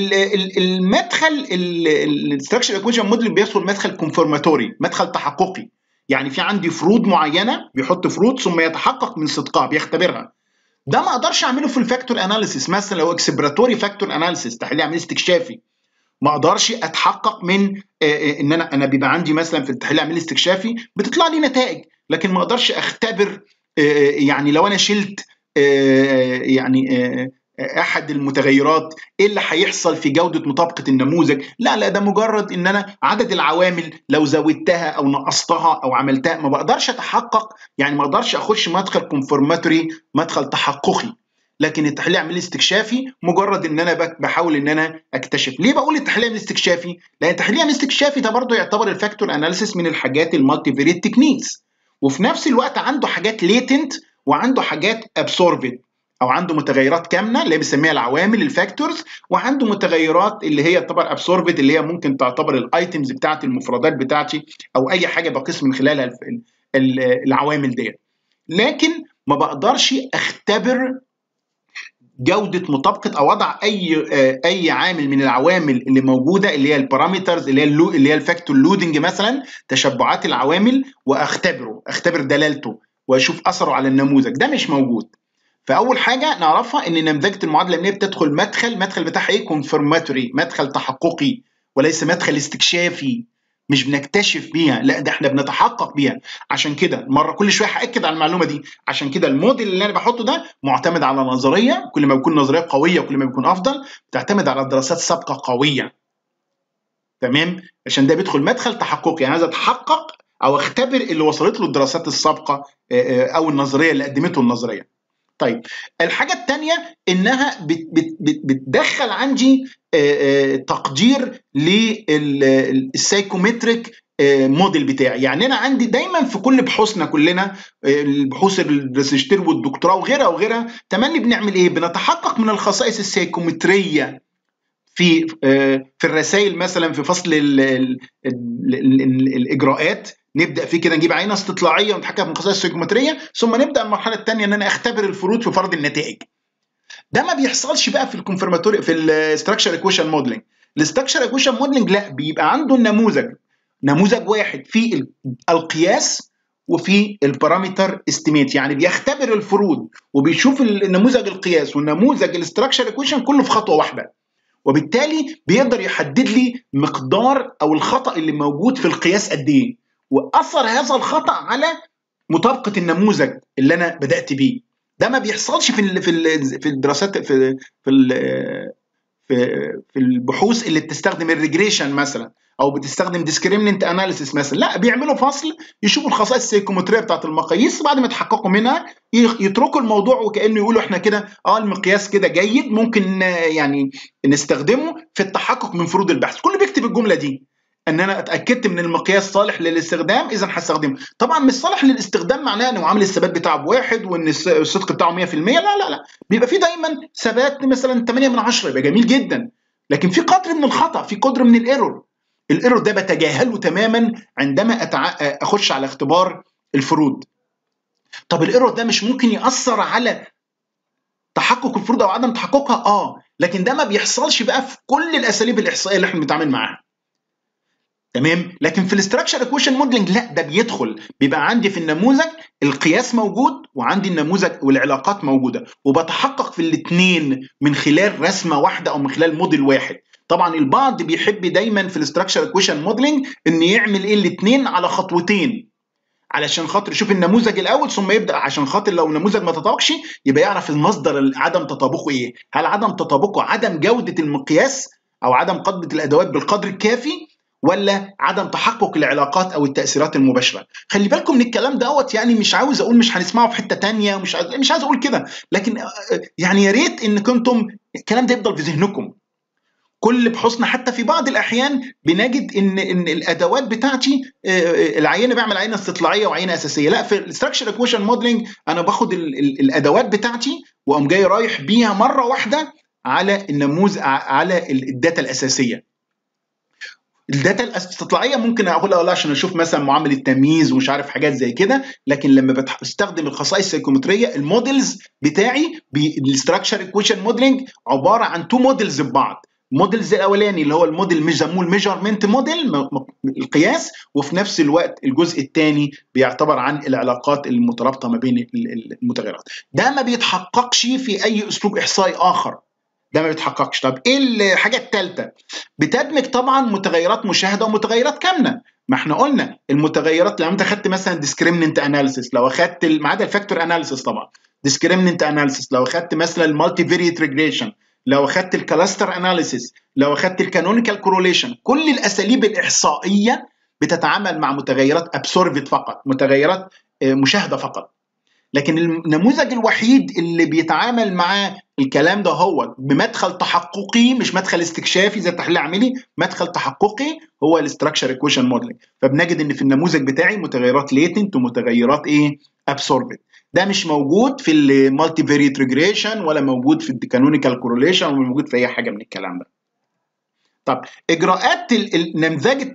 المدخل الاستراكشر ايكويشن موديلنج بيدخل مدخل كونفورماتوري مدخل تحققي يعني في عندي فروض معينه بيحط فروض ثم يتحقق من صدقها بيختبرها ده ما اقدرش اعمله في الفاكتور اناليسيس مثلا لو اكسبراتوري فاكتور اناليسيس تحليل عمليه استكشافي ما اقدرش اتحقق من ان انا انا بيبقى عندي مثلا في التحليل العملي الاستكشافي بتطلع لي نتائج لكن ما اقدرش اختبر يعني لو انا شلت يعني احد المتغيرات ايه اللي هيحصل في جوده مطابقه النموذج لا لا ده مجرد ان انا عدد العوامل لو زودتها او نقصتها او عملتها ما بقدرش اتحقق يعني ما اقدرش اخش مدخل كونفورماتوري مدخل تحققي لكن التحليل العملي الاستكشافي مجرد ان انا بحاول ان انا اكتشف ليه بقول التحليل العملي الاستكشافي لان التحليل العملي الاستكشافي ده برضه يعتبر الفاكتور اناليسيس من الحاجات المالتي فيريت تكنيكس وفي نفس الوقت عنده حاجات ليتنت وعنده حاجات ابسوربد او عنده متغيرات كامنه اللي بنسميها العوامل الفاكتورز وعنده متغيرات اللي هي تعتبر ابسوربد اللي هي ممكن تعتبر الايتمز بتاعتي المفردات بتاعتي او اي حاجه بقيس من خلالها العوامل ديت لكن ما بقدرش اختبر جوده مطابقه او وضع اي اي عامل من العوامل اللي موجوده اللي هي البارامترز اللي هي اللو اللي هي الفاكتور لودنج مثلا تشبعات العوامل واختبره اختبر دلالته واشوف اثره على النموذج ده مش موجود فاول حاجه نعرفها ان نمذجه المعادله الامنيه بتدخل مدخل مدخل بتاعها ايه كونفرماتوري مدخل تحققي وليس مدخل استكشافي مش بنكتشف بيها لا ده احنا بنتحقق بيها عشان كده مره كل شويه هاكد على المعلومه دي عشان كده الموديل اللي انا بحطه ده معتمد على نظريه كل ما بيكون نظريه قويه كل ما بيكون افضل بتعتمد على دراسات سابقه قويه تمام عشان ده بيدخل مدخل تحققي يعني عايز اتحقق او اختبر اللي وصلت له الدراسات السابقه او النظريه اللي قدمته النظريه طيب الحاجه الثانيه انها بت بت بت بتدخل عندي تقدير للسايكومتريك موديل بتاعي يعني انا عندي دايما في كل بحوثنا كلنا البحوث الريسيرشتير والدكتوراه وغيرها وغيرها تملي بنعمل ايه بنتحقق من الخصائص السايكومتريه في في الرسائل مثلا في فصل ال ال ال الاجراءات نبدا فيه كده نجيب عينه استطلاعيه ونتحكم في الخصائص السيكومتريه ثم نبدا المرحله الثانيه ان انا اختبر الفروض في فرض النتائج ده ما بيحصلش بقى في الكونفرماتوري في الاستراكشر ايكويشن موديلنج الاستراكشر ايكويشن موديلنج لا بيبقى عنده النموذج نموذج واحد في القياس وفي البارامتر استيميت يعني بيختبر الفروض وبيشوف النموذج القياس والنموذج الاستراكشر ايكويشن كله في خطوه واحده وبالتالي بيقدر يحدد لي مقدار او الخطا اللي موجود في القياس قد ايه واثر هذا الخطا على مطابقه النموذج اللي انا بدات بيه ده ما بيحصلش في في في الدراسات في في في في البحوث اللي بتستخدم الريجريشن مثلا او بتستخدم ديسكريمنت اناليسيس مثلا لا بيعملوا فصل يشوفوا الخصائص السيكومتريه بتاعت المقاييس بعد ما يتحققوا منها يتركوا الموضوع وكانه يقولوا احنا كده اه المقياس كده جيد ممكن يعني نستخدمه في التحقق من فروض البحث كله بيكتب الجمله دي ان انا اتاكدت من المقياس صالح للاستخدام اذا هستخدمه طبعا مش صالح للاستخدام معناه ان معامل الثبات بتاعه بواحد وان الصدق بتاعه 100% لا لا لا بيبقى في دايما ثبات مثلا 8 من 10 يبقى جميل جدا لكن في قدر من الخطا في قدر من الايرور الايرور ده بتجاهله تماما عندما أتع... اخش على اختبار الفروض طب الايرور ده مش ممكن ياثر على تحقق الفروض او عدم تحققها اه لكن ده ما بيحصلش بقى في كل الاساليب الاحصائيه اللي احنا بنتعامل معاها تمام لكن في الاستراكشر ايكويشن موديلنج لا ده بيدخل بيبقى عندي في النموذج القياس موجود وعندي النموذج والعلاقات موجوده وبتحقق في الاثنين من خلال رسمه واحده او من خلال موديل واحد طبعا البعض بيحب دايما في الاستراكشر ايكويشن موديلنج ان يعمل ايه الاثنين على خطوتين علشان خاطر يشوف النموذج الاول ثم يبدا عشان خاطر لو النموذج ما تطابقش يبقى يعرف المصدر عدم تطابقه ايه هل عدم تطابقه عدم جوده المقياس او عدم قدره الادوات بالقدر الكافي ولا عدم تحقق العلاقات او التاثيرات المباشره خلي بالكم من الكلام دوت يعني مش عاوز اقول مش هنسمعه في حته تانية مش عايز مش عايز اقول كده لكن يعني يا ريت ان كنتم الكلام ده يفضل في ذهنكم كل بحسن حتى في بعض الاحيان بنجد ان ان الادوات بتاعتي العينه بعمل عينه استطلاعيه وعينه اساسيه لا في الاستراكشر ايكويشن موديلنج انا باخد ال ال الادوات بتاعتي واقوم جاي رايح بيها مره واحده على النموذج على الداتا الاساسيه الداتا الاستطلاعيه ممكن اقول والله عشان اشوف مثلا معامله تمييز ومش عارف حاجات زي كده لكن لما بستخدم الخصائص السيكومتريه الموديلز بتاعي بالاستراكشر ايكويشن موديلنج عباره عن تو موديلز ببعض الموديلز الاولاني اللي هو الموديل بيسموه الميجرمنت موديل القياس وفي نفس الوقت الجزء الثاني بيعتبر عن العلاقات المترابطه ما بين المتغيرات ده ما بيتحققش في اي اسلوب احصائي اخر ده ما بيتحققش طب ايه الحاجه الثالثه بتدمج طبعا متغيرات مشاهده ومتغيرات كامنه ما احنا قلنا المتغيرات لو انت خدت مثلا ديسكريمننت اناليسيس لو اخدت ما عدا الفاكتور اناليسيس طبعا ديسكريمننت اناليسيس لو اخدت مثلا المالتي فيريت ريجريشن لو اخدت الكلاستر اناليسيس لو اخدت الكانونيكال كوروليشن كل الاساليب الاحصائيه بتتعامل مع متغيرات ابسورفت فقط متغيرات مشاهده فقط لكن النموذج الوحيد اللي بيتعامل مع الكلام ده هو بمدخل تحققي مش مدخل استكشافي زي التحليل العملي مدخل تحققي هو الاستراكشر ايكويشن موديلنج فبنجد ان في النموذج بتاعي متغيرات ليتنت ومتغيرات ايه ابسوربت ده مش موجود في المالتي فيريت ريجريشن ولا موجود في الكانونيكال كوروليشن ولا موجود في اي حاجه من الكلام ده طب اجراءات النمذجه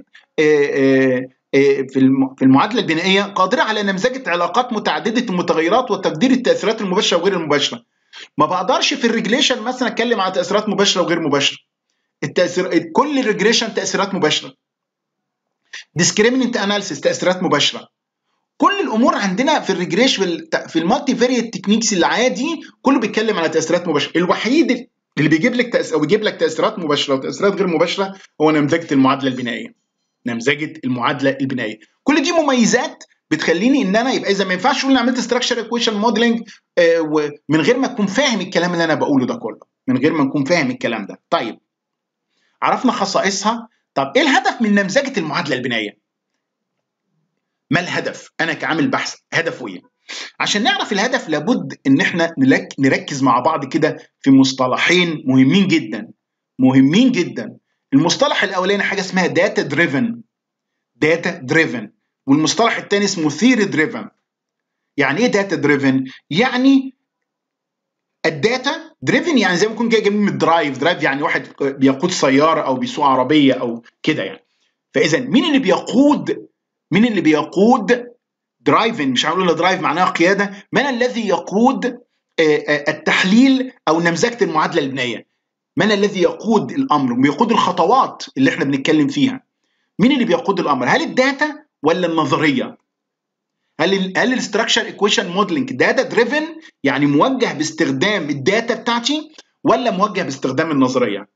في في المعادله البنائيه قادره على نمذجه علاقات متعدده المتغيرات وتقدير التاثيرات المباشره وغير المباشره ما بقدرش في الريجليشن مثلا اتكلم على تاثيرات مباشره وغير مباشره التاثير كل الريجريشن تاثيرات مباشره ديسكريمنت اناليسيس تاثيرات مباشره كل الامور عندنا في الريجريش في المالتي فيريت تكنيكس العادي كله بيتكلم على تاثيرات مباشره الوحيد اللي بيجيب لك تأس... او بيجيب لك تاثيرات مباشره وتاثيرات غير مباشره هو نمذجه المعادله البنائيه نمذجه المعادله البنائيه كل دي مميزات بتخليني ان انا يبقى اذا ما ينفعش اقول انا عملت ستراكشر ايكويشن موديلنج من غير ما اكون فاهم الكلام اللي انا بقوله ده كله من غير ما نكون فاهم الكلام ده طيب عرفنا خصائصها طب ايه الهدف من نمذجه المعادله البنائيه ما الهدف انا كعامل بحث هدفه ايه عشان نعرف الهدف لابد ان احنا نركز مع بعض كده في مصطلحين مهمين جدا مهمين جدا المصطلح الاولاني حاجه اسمها داتا دريفن داتا دريفن والمصطلح الثاني اسمه ثيري دريفن يعني ايه داتا دريفن يعني الداتا دريفن يعني زي ما يكون جاي من الدرايف درايف يعني واحد بيقود سياره او بيسوق عربيه او كده يعني فاذا مين اللي بيقود مين اللي بيقود درايفن مش هنقول درايف معناها قياده من الذي يقود التحليل او نمذجه المعادله البنائيه من الذي يقود الامر بيقود الخطوات اللي احنا بنتكلم فيها مين اللي بيقود الامر هل الداتا ولا النظريه هل ال هل الاستراكشر ايكويشن موديلنج داتا دريفن يعني موجه باستخدام الداتا بتاعتي ولا موجه باستخدام النظريه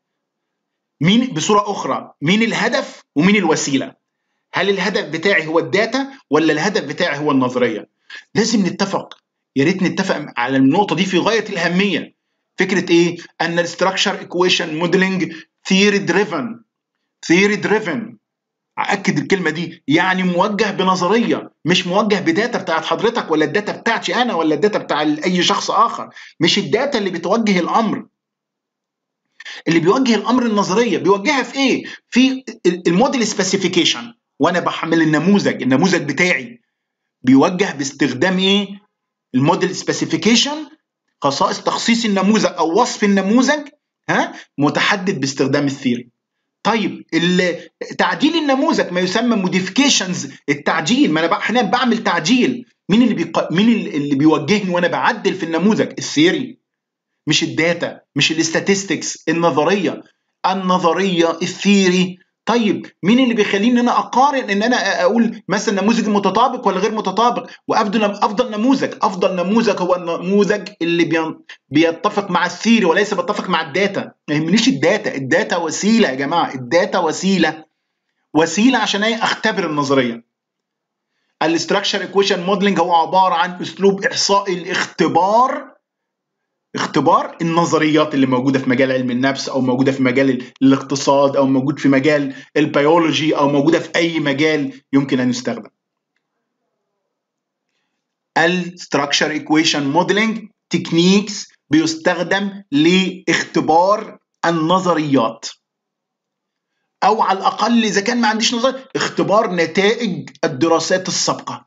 مين بصوره اخرى مين الهدف ومين الوسيله هل الهدف بتاعي هو الداتا ولا الهدف بتاعي هو النظريه لازم نتفق يا ريت نتفق على النقطه دي في غايه الاهميه فكره ايه ان الاستراكشر ايكويشن موديلنج ثيوري دريفن ثيوري دريفن اكد الكلمه دي يعني موجه بنظريه مش موجه بداتا بتاعت حضرتك ولا الداتا بتاعتي انا ولا الداتا بتاع اي شخص اخر مش الداتا اللي بتوجه الامر اللي بيوجه الامر النظريه بيوجهها في ايه في الموديل سبيسيفيكيشن وانا بحمل النموذج النموذج بتاعي بيوجه باستخدام ايه الموديل سبيسيفيكيشن خصائص تخصيص النموذج او وصف النموذج ها متحدد باستخدام الثيري طيب تعديل النموذج ما يسمى موديفيكيشنز التعديل ما انا بقى احيانا بعمل تعديل مين اللي بيق... مين اللي بيوجهني وانا بعدل في النموذج الثيري مش الداتا مش الاستاتستكس النظريه النظريه الثيري طيب مين اللي بيخليني ان انا اقارن ان انا اقول مثلا نموذج متطابق ولا غير متطابق وافضل افضل نموذج افضل نموذج هو النموذج اللي بيتفق مع الثيري وليس بيتفق مع الداتا ما يهمنيش الداتا الداتا وسيله يا جماعه الداتا وسيله وسيله عشان اختبر النظريه الاستراكشر ايكويشن موديلنج هو عباره عن اسلوب احصائي الاختبار اختبار النظريات اللي موجوده في مجال علم النفس او موجوده في مجال الاقتصاد او موجود في مجال البيولوجي او موجوده في اي مجال يمكن ان يستخدم. الستراكشر ايكويشن موديلنج تكنيكس بيستخدم لاختبار النظريات. او على الاقل اذا كان ما عنديش نظريه اختبار نتائج الدراسات السابقه.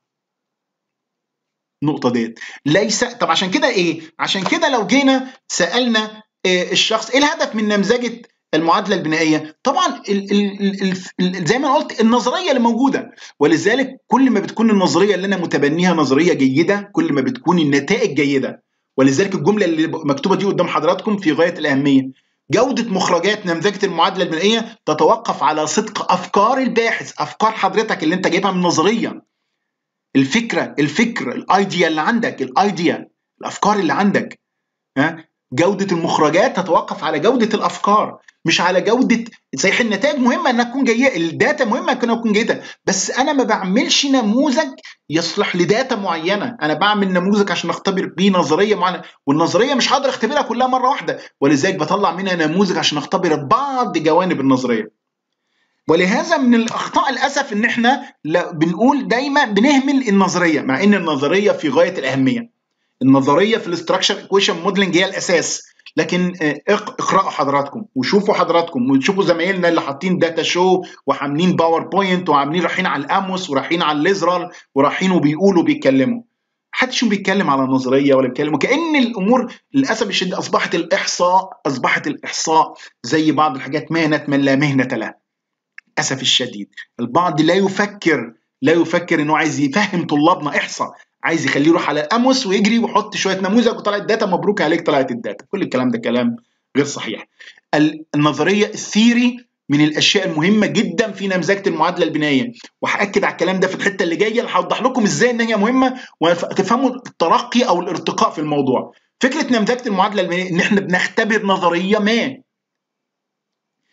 النقطه ديت ليس طب عشان كده ايه عشان كده لو جينا سالنا إيه الشخص ايه الهدف من نمذجه المعادله البنائيه طبعا ال ال ال ال زي ما قلت النظريه اللي موجوده ولذلك كل ما بتكون النظريه اللي انا متبنيها نظريه جيده كل ما بتكون النتائج جيده ولذلك الجمله اللي مكتوبه دي قدام حضراتكم في غايه الاهميه جودة مخرجات نمذجة المعادلة البنائية تتوقف على صدق أفكار الباحث أفكار حضرتك اللي أنت جايبها من نظرية الفكره الفكر الايديا اللي عندك الايديا الافكار اللي عندك ها جوده المخرجات تتوقف على جوده الافكار مش على جوده صحيح النتائج مهمه انها تكون جيده الداتا مهمه انها تكون جيده بس انا ما بعملش نموذج يصلح لداتا معينه انا بعمل نموذج عشان اختبر بيه نظريه معينه والنظريه مش هقدر اختبرها كلها مره واحده ولذلك بطلع منها نموذج عشان اختبر بعض جوانب النظريه ولهذا من الاخطاء للاسف ان احنا بنقول دايما بنهمل النظريه مع ان النظريه في غايه الاهميه النظريه في الاستراكشر ايكويشن موديلنج هي الاساس لكن اقرأوا حضراتكم وشوفوا حضراتكم وتشوفوا زمايلنا اللي حاطين داتا شو وعاملين باوربوينت وعاملين رايحين على الاموس ورايحين على الليزرال ورايحين وبيقولوا بيتكلموا محدش بيتكلم على نظريه ولا بيتكلم وكان الامور للاسف الشديد اصبحت الاحصاء اصبحت الاحصاء زي بعض الحاجات مهنه من لا مهنه له للاسف الشديد البعض لا يفكر لا يفكر انه عايز يفهم طلابنا احصاء عايز يخليه يروح على الاموس ويجري ويحط شويه نموذج وطلعت داتا مبروك عليك طلعت الداتا كل الكلام ده كلام غير صحيح النظريه الثيري من الاشياء المهمه جدا في نمذجه المعادله البنائيه وهاكد على الكلام ده في الحته اللي جايه هوضح لكم ازاي ان هي مهمه وتفهموا الترقي او الارتقاء في الموضوع فكره نمذجه المعادله البنائيه ان احنا بنختبر نظريه ما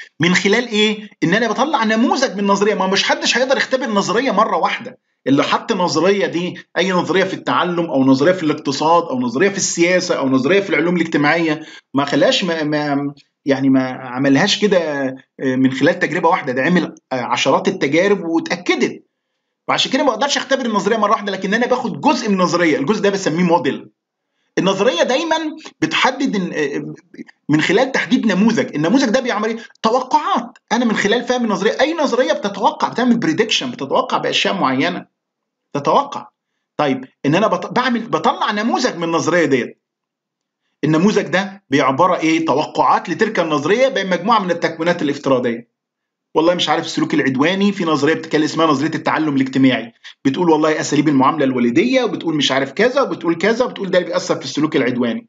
من خلال ايه ان انا بطلع نموذج من النظريه ما مش حدش هيقدر يختبر نظريه مره واحده اللي حط نظريه دي اي نظريه في التعلم او نظريه في الاقتصاد او نظريه في السياسه او نظريه في العلوم الاجتماعيه ما خلاش ما, ما يعني ما عملهاش كده من خلال تجربه واحده ده عمل عشرات التجارب واتاكدت وعشان كده ما اقدرش اختبر النظريه مره واحده لكن انا باخد جزء من النظريه الجزء ده بسميه موديل النظريه دايما بتحدد من خلال تحديد نموذج النموذج ده بيعمل ايه توقعات انا من خلال فهم النظريه اي نظريه بتتوقع بتعمل بريدكشن بتتوقع باشياء معينه تتوقع طيب ان انا بعمل بطلع نموذج من النظريه ديت النموذج ده بعباره ايه توقعات لتلك النظريه بين مجموعه من التكوينات الافتراضيه والله مش عارف السلوك العدواني في نظريه بتتكلم اسمها نظريه التعلم الاجتماعي بتقول والله اساليب المعامله الوالديه وبتقول مش عارف كذا وبتقول كذا وبتقول ده اللي بيأثر في السلوك العدواني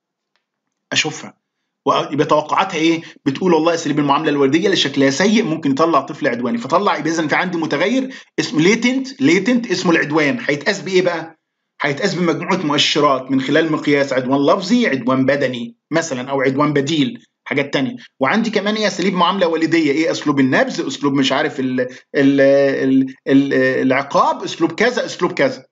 اشوفها ويبقى توقعاتها ايه بتقول والله اساليب المعامله الوالديه اللي شكلها سيء ممكن يطلع طفل عدواني فطلع يبقى اذا في عندي متغير اسمه ليتنت ليتنت اسمه العدوان هيتقاس بايه بقى هيتقاس بمجموعه مؤشرات من خلال مقياس عدوان لفظي عدوان بدني مثلا او عدوان بديل حاجات تانية وعندي كمان ايه اساليب معامله والديه ايه اسلوب النبذ اسلوب مش عارف ال ال ال ال العقاب اسلوب كذا اسلوب كذا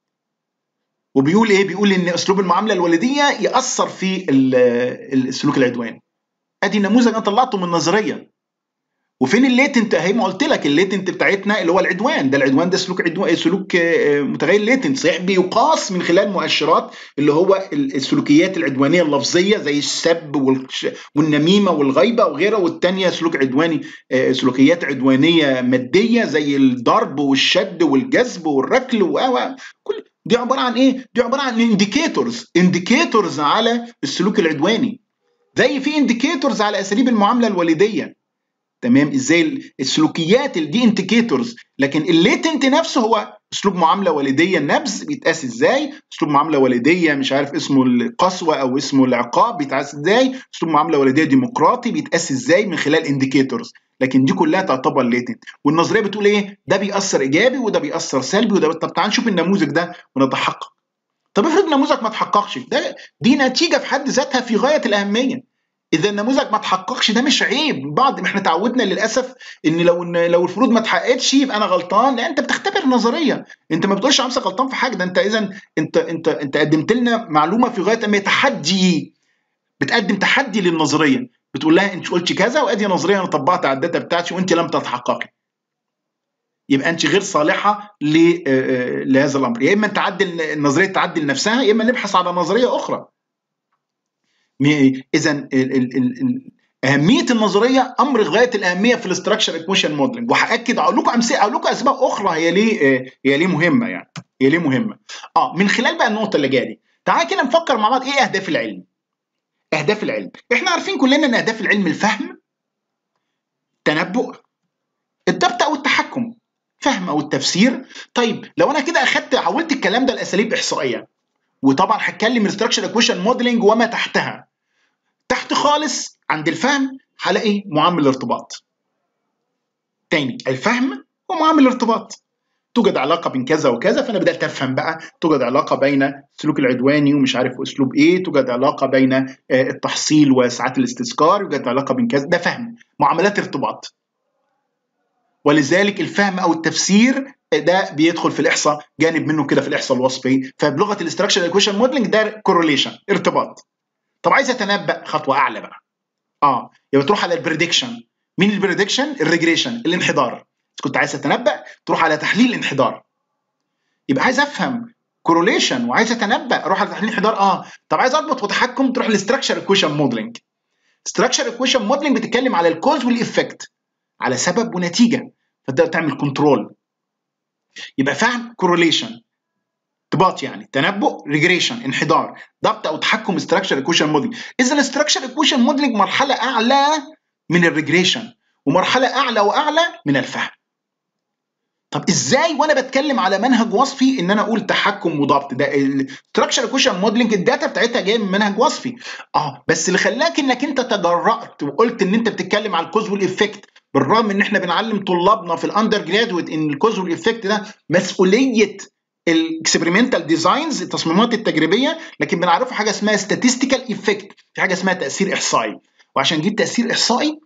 وبيقول ايه بيقول ان اسلوب المعامله الوالديه ياثر في السلوك العدواني ادي نموذج انا طلعته من نظريه وفين الليتنت اهي ما قلت لك الليتنت بتاعتنا اللي هو العدوان ده العدوان ده سلوك عدوان سلوك متغير ليتنت صحيح بيقاس من خلال مؤشرات اللي هو السلوكيات العدوانيه اللفظيه زي السب والنميمه والغيبه وغيرها والثانيه سلوك عدواني سلوكيات عدوانيه ماديه زي الضرب والشد والجذب والركل و كل دي عباره عن ايه؟ دي عباره عن انديكيتورز انديكيتورز على السلوك العدواني زي في انديكيتورز على اساليب المعامله الوالديه تمام ازاي السلوكيات دي انديكيتورز لكن الليتنت نفسه هو اسلوب معامله والديه النبذ بيتقاس ازاي اسلوب معامله والديه مش عارف اسمه القسوه او اسمه العقاب بيتقاس ازاي اسلوب معامله والديه ديمقراطي بيتقاس ازاي من خلال انديكيتورز لكن دي كلها تعتبر ليتنت والنظريه بتقول ايه ده بيأثر ايجابي وده بيأثر سلبي وده طب تعال نشوف النموذج ده ونتحقق طب افرض نموذج ما تحققش ده دي نتيجه في حد ذاتها في غايه الاهميه اذا النموذج ما تحققش ده مش عيب بعض ما احنا تعودنا للاسف ان لو إن لو الفروض ما اتحققتش يبقى انا غلطان لا انت بتختبر نظريه انت ما بتقولش امسك غلطان في حاجه ده انت اذا انت انت انت قدمت لنا معلومه في غايه ما تحدي بتقدم تحدي للنظريه بتقول لها انت قلتي كذا وادي نظريه انا طبقت على الداتا بتاعتي وانت لم تتحققي يبقى انت غير صالحه لهذا الامر يا اما تعدل النظريه تعدل نفسها يا اما نبحث على نظريه اخرى اذا اهميه النظريه امر غايه الاهميه في الاستراكشر ايكويشن موديلنج وهاكد اقول لكم امثله اقول لكم اسباب اخرى هي ليه هي ليه مهمه يعني هي ليه مهمه اه من خلال بقى النقطه اللي جايه دي تعالى كده نفكر مع بعض ايه اهداف العلم اهداف العلم احنا عارفين كلنا ان اهداف العلم الفهم التنبؤ الضبط او التحكم فهم او التفسير طيب لو انا كده اخدت حولت الكلام ده لاساليب احصائيه وطبعا هتكلم الاستراكشر ايكويشن موديلنج وما تحتها تحت خالص عند الفهم هلاقي معامل الارتباط تاني الفهم ومعامل الارتباط توجد علاقة بين كذا وكذا فأنا بدأت أفهم بقى توجد علاقة بين السلوك العدواني ومش عارف أسلوب إيه توجد علاقة بين التحصيل وساعات الاستذكار يوجد علاقة بين كذا ده فهم معاملات ارتباط ولذلك الفهم أو التفسير ده بيدخل في الاحصاء جانب منه كده في الاحصاء الوصفي فبلغه الاستراكشر ايكويشن موديلنج ده كورليشن ارتباط طب عايز اتنبأ خطوه اعلى بقى اه يبقى تروح على البريدكشن مين البريدكشن الريجريشن الانحدار كنت عايز اتنبأ تروح على تحليل الانحدار يبقى عايز افهم كورليشن وعايز اتنبأ اروح على تحليل الانحدار اه طب عايز اضبط وتحكم تروح للاستراكشر ايكويشن موديلنج استراكشر ايكويشن موديلنج بتتكلم على الكوز والافكت على سبب ونتيجه فتقدر تعمل كنترول يبقى فهم كورليشن ارتباط يعني تنبؤ ريجريشن انحدار ضبط او تحكم استراكشر ايكويشن موديل اذا الاستراكشر ايكويشن موديلنج مرحله اعلى من الريجريشن ومرحله اعلى واعلى من الفهم طب ازاي وانا بتكلم على منهج وصفي ان انا اقول تحكم وضبط ده الاستراكشر ايكويشن موديلنج الداتا بتاعتها جايه من منهج وصفي اه بس اللي خلاك انك انت تجرأت وقلت ان انت بتتكلم على الكوز والافكت بالرغم ان احنا بنعلم طلابنا في الاندر جرادويت ان الكوز والافكت ده مسؤوليه الاكسبيرمنتال ديزاينز التصميمات التجريبيه لكن بنعرفه حاجه اسمها statistical effect في حاجه اسمها تاثير احصائي وعشان نجيب تاثير احصائي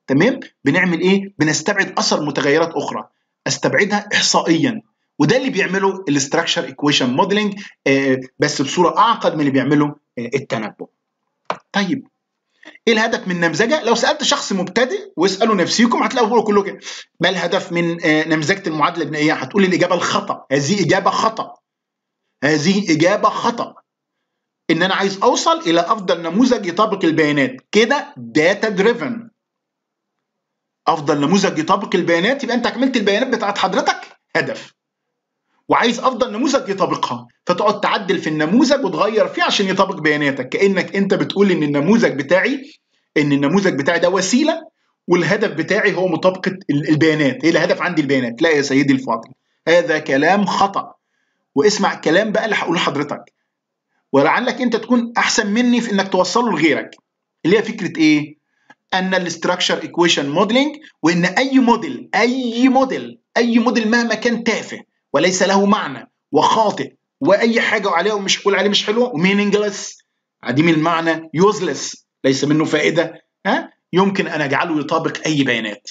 تمام بنعمل ايه بنستبعد اثر متغيرات اخرى استبعدها احصائيا وده اللي بيعمله الاستراكشر ايكويشن موديلنج بس بصوره اعقد من اللي بيعمله آه التنبؤ طيب ايه الهدف من نمذجه لو سالت شخص مبتدئ واسالوا نفسيكم هتلاقوا كله كده ما الهدف من آه نمذجه المعادله البنائيه هتقول الاجابه الخطا هذه اجابه خطا هذه اجابه خطا ان انا عايز اوصل الى افضل نموذج يطابق البيانات كده داتا دريفن افضل نموذج يطابق البيانات يبقى انت كملت البيانات بتاعت حضرتك هدف وعايز افضل نموذج يطابقها فتقعد تعدل في النموذج وتغير فيه عشان يطابق بياناتك كانك انت بتقول ان النموذج بتاعي ان النموذج بتاعي ده وسيله والهدف بتاعي هو مطابقه البيانات ايه الهدف عندي البيانات لا يا سيدي الفاضل هذا كلام خطا واسمع الكلام بقى اللي هقوله لحضرتك ولعلك انت تكون احسن مني في انك توصله لغيرك اللي هي فكره ايه ان الاستراكشر ايكويشن موديلنج وان اي موديل اي موديل اي موديل مهما كان تافه وليس له معنى وخاطئ واي حاجه عليه ومش هقول عليه مش حلوه ومينينجلس عديم المعنى يوزلس ليس منه فائده ها يمكن ان اجعله يطابق اي بيانات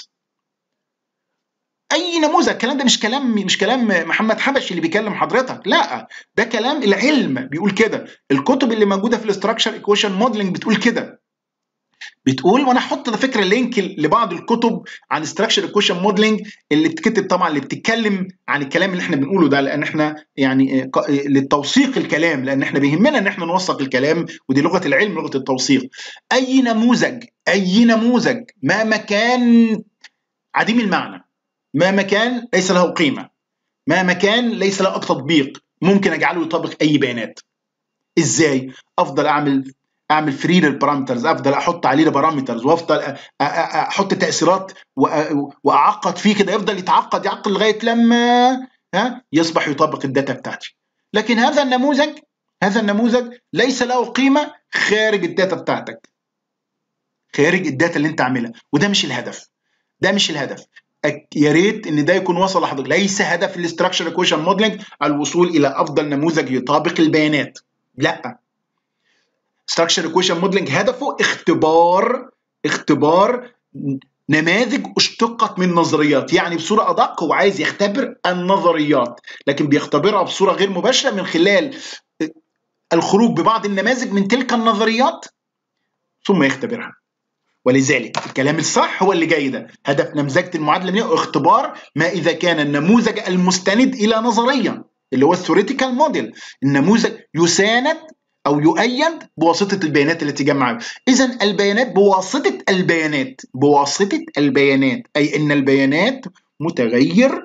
اي نموذج الكلام ده مش كلام مش كلام محمد حبشي اللي بيكلم حضرتك لا ده كلام العلم بيقول كده الكتب اللي موجوده في الاستراكشر ايكويشن موديلنج بتقول كده بتقول وانا هحط على فكره لينك لبعض الكتب عن استراكشر ايكويشن موديلنج اللي بتكتب طبعا اللي بتتكلم عن الكلام اللي احنا بنقوله ده لان احنا يعني للتوثيق الكلام لان احنا بيهمنا ان احنا نوثق الكلام ودي لغه العلم لغه التوثيق اي نموذج اي نموذج مهما كان عديم المعنى مهما كان ليس له قيمه مهما كان ليس له تطبيق ممكن اجعله يطابق اي بيانات ازاي افضل اعمل اعمل فري للبارامترز افضل احط عليه بارامترز وافضل احط تاثيرات واعقد فيه كده يفضل يتعقد يعقد لغايه لما ها يصبح يطابق الداتا بتاعتي لكن هذا النموذج هذا النموذج ليس له قيمه خارج الداتا بتاعتك خارج الداتا اللي انت عاملها وده مش الهدف ده مش الهدف يا ريت ان ده يكون وصل لحضرتك ليس هدف الاستراكشر ايكويشن موديلنج الوصول الى افضل نموذج يطابق البيانات لا ستراكشر ايكويشن موديلنج هدفه اختبار اختبار نماذج اشتقت من نظريات يعني بصوره ادق هو عايز يختبر النظريات لكن بيختبرها بصوره غير مباشره من خلال الخروج ببعض النماذج من تلك النظريات ثم يختبرها ولذلك الكلام الصح هو اللي جاي ده هدف نمذجه المعادله هو اختبار ما اذا كان النموذج المستند الى نظريه اللي هو الثوريتيكال موديل النموذج يساند او يؤيد بواسطه البيانات التي جمعها اذا البيانات بواسطه البيانات بواسطه البيانات اي ان البيانات متغير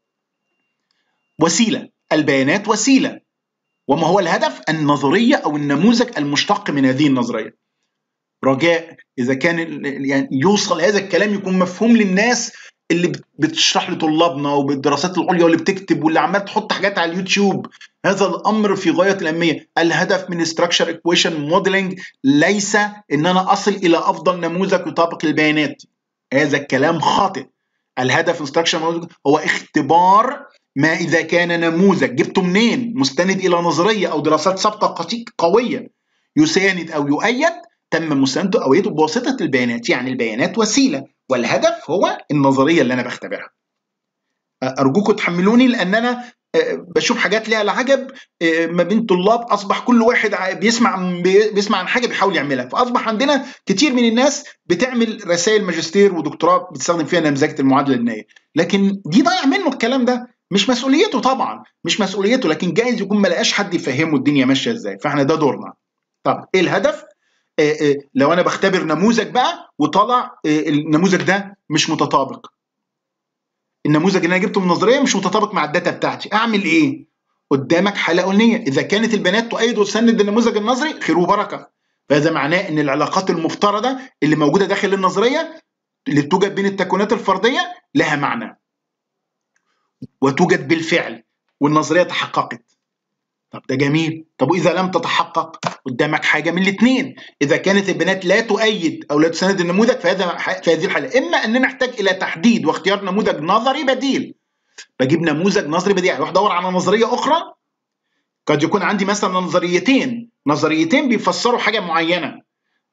وسيله البيانات وسيله وما هو الهدف النظريه او النموذج المشتق من هذه النظريه رجاء اذا كان يعني يوصل هذا الكلام يكون مفهوم للناس اللي بتشرح لطلابنا وبالدراسات العليا واللي بتكتب واللي عمال تحط حاجات على اليوتيوب هذا الامر في غايه الاهميه الهدف من structure equation modeling ليس ان انا اصل الى افضل نموذج يطابق البيانات هذا الكلام خاطئ الهدف من structure modeling هو اختبار ما اذا كان نموذج جبته منين مستند الى نظريه او دراسات سابقه قويه يساند او يؤيد تم مساندته او يده بواسطه البيانات يعني البيانات وسيله والهدف هو النظريه اللي انا بختبرها ارجوكم تحملوني لان انا بشوف حاجات ليها العجب ما بين طلاب اصبح كل واحد بيسمع بيسمع عن حاجه بيحاول يعملها فاصبح عندنا كتير من الناس بتعمل رسائل ماجستير ودكتوراه بتستخدم فيها نمذجه المعادله البنائيه لكن دي ضايع منه الكلام ده مش مسؤوليته طبعا مش مسؤوليته لكن جايز يكون ما لقاش حد يفهمه الدنيا ماشيه ازاي فاحنا ده دورنا طب ايه الهدف لو انا بختبر نموذج بقى وطلع النموذج ده مش متطابق النموذج اللي انا جبته من النظريه مش متطابق مع الداتا بتاعتي اعمل ايه قدامك حاله اوليه اذا كانت البيانات تؤيد وتسند النموذج النظري خير وبركه فهذا معناه ان العلاقات المفترضه اللي موجوده داخل النظريه اللي توجد بين التكوينات الفرديه لها معنى وتوجد بالفعل والنظريه تحققت طب ده جميل طب واذا لم تتحقق قدامك حاجه من الاثنين اذا كانت البيانات لا تؤيد او لا تساند النموذج فهذا في هذه الحاله اما ان نحتاج الى تحديد واختيار نموذج نظري بديل بجيب نموذج نظري بديل اروح ادور على نظريه اخرى قد يكون عندي مثلا نظريتين نظريتين بيفسروا حاجه معينه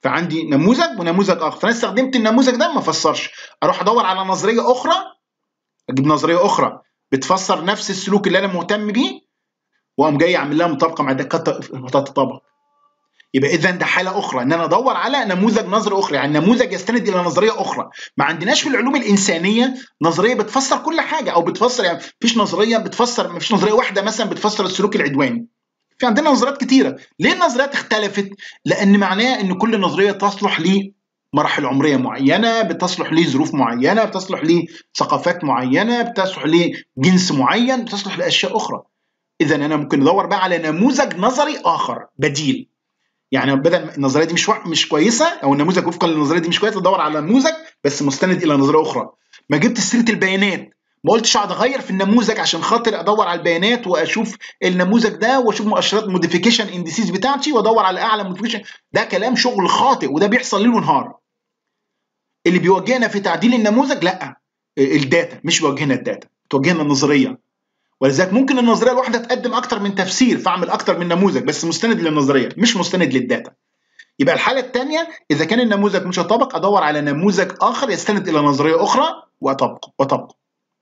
فعندي نموذج ونموذج اخر فانا استخدمت النموذج ده ما فسرش اروح ادور على نظريه اخرى اجيب نظريه اخرى بتفسر نفس السلوك اللي انا مهتم بيه واقوم جاي اعمل لها مطابقه مع ده تتطابق يبقى اذا ده حاله اخرى ان انا ادور على نموذج نظري اخرى يعني نموذج يستند الى نظريه اخرى ما عندناش في العلوم الانسانيه نظريه بتفسر كل حاجه او بتفسر يعني مفيش نظريه بتفسر مفيش نظريه واحده مثلا بتفسر السلوك العدواني في عندنا نظريات كتيره ليه النظريات اختلفت لان معناه ان كل نظريه تصلح لي مراحل عمريه معينه بتصلح لظروف معينه بتصلح لثقافات معينه بتصلح لجنس معين بتصلح لاشياء اخرى اذا انا ممكن ادور بقى على نموذج نظري اخر بديل يعني بدل النظريه دي مش مش كويسه او النموذج وفقا للنظريه دي مش كويسه ادور على نموذج بس مستند الى نظريه اخرى ما جبت سيره البيانات ما قلتش اقعد اغير في النموذج عشان خاطر ادور على البيانات واشوف النموذج ده واشوف مؤشرات موديفيكيشن انديسيز بتاعتي وادور على اعلى موديفيكيشن ده كلام شغل خاطئ وده بيحصل ليل ونهار اللي بيوجهنا في تعديل النموذج لا الداتا مش بيوجهنا الداتا توجهنا النظريه ولذلك ممكن النظريه الواحده تقدم اكتر من تفسير فاعمل اكتر من نموذج بس مستند للنظريه مش مستند للداتا يبقى الحاله الثانيه اذا كان النموذج مش هيطبق ادور على نموذج اخر يستند الى نظريه اخرى واطبقه واطبقه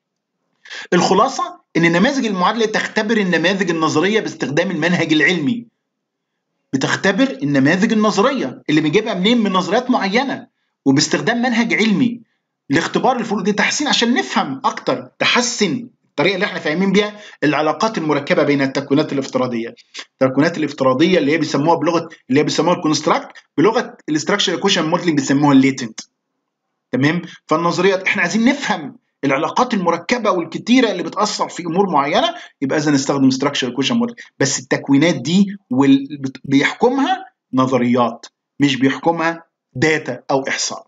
الخلاصه ان نماذج المعادله تختبر النماذج النظريه باستخدام المنهج العلمي بتختبر النماذج النظريه اللي بنجيبها منين من نظريات معينه وباستخدام منهج علمي لاختبار الفروق دي تحسين عشان نفهم اكتر تحسن الطريقه اللي احنا فاهمين بيها العلاقات المركبه بين التكوينات الافتراضيه التكوينات الافتراضيه اللي هي بيسموها بلغه اللي هي بيسموها الكونستراكت بلغه الاستراكشر ايكويشن موديلنج بيسموها الليتنت تمام فالنظريات احنا عايزين نفهم العلاقات المركبه والكتيره اللي بتاثر في امور معينه يبقى اذا نستخدم ستراكشر ايكويشن موديل بس التكوينات دي وال... بيحكمها نظريات مش بيحكمها داتا او احصاء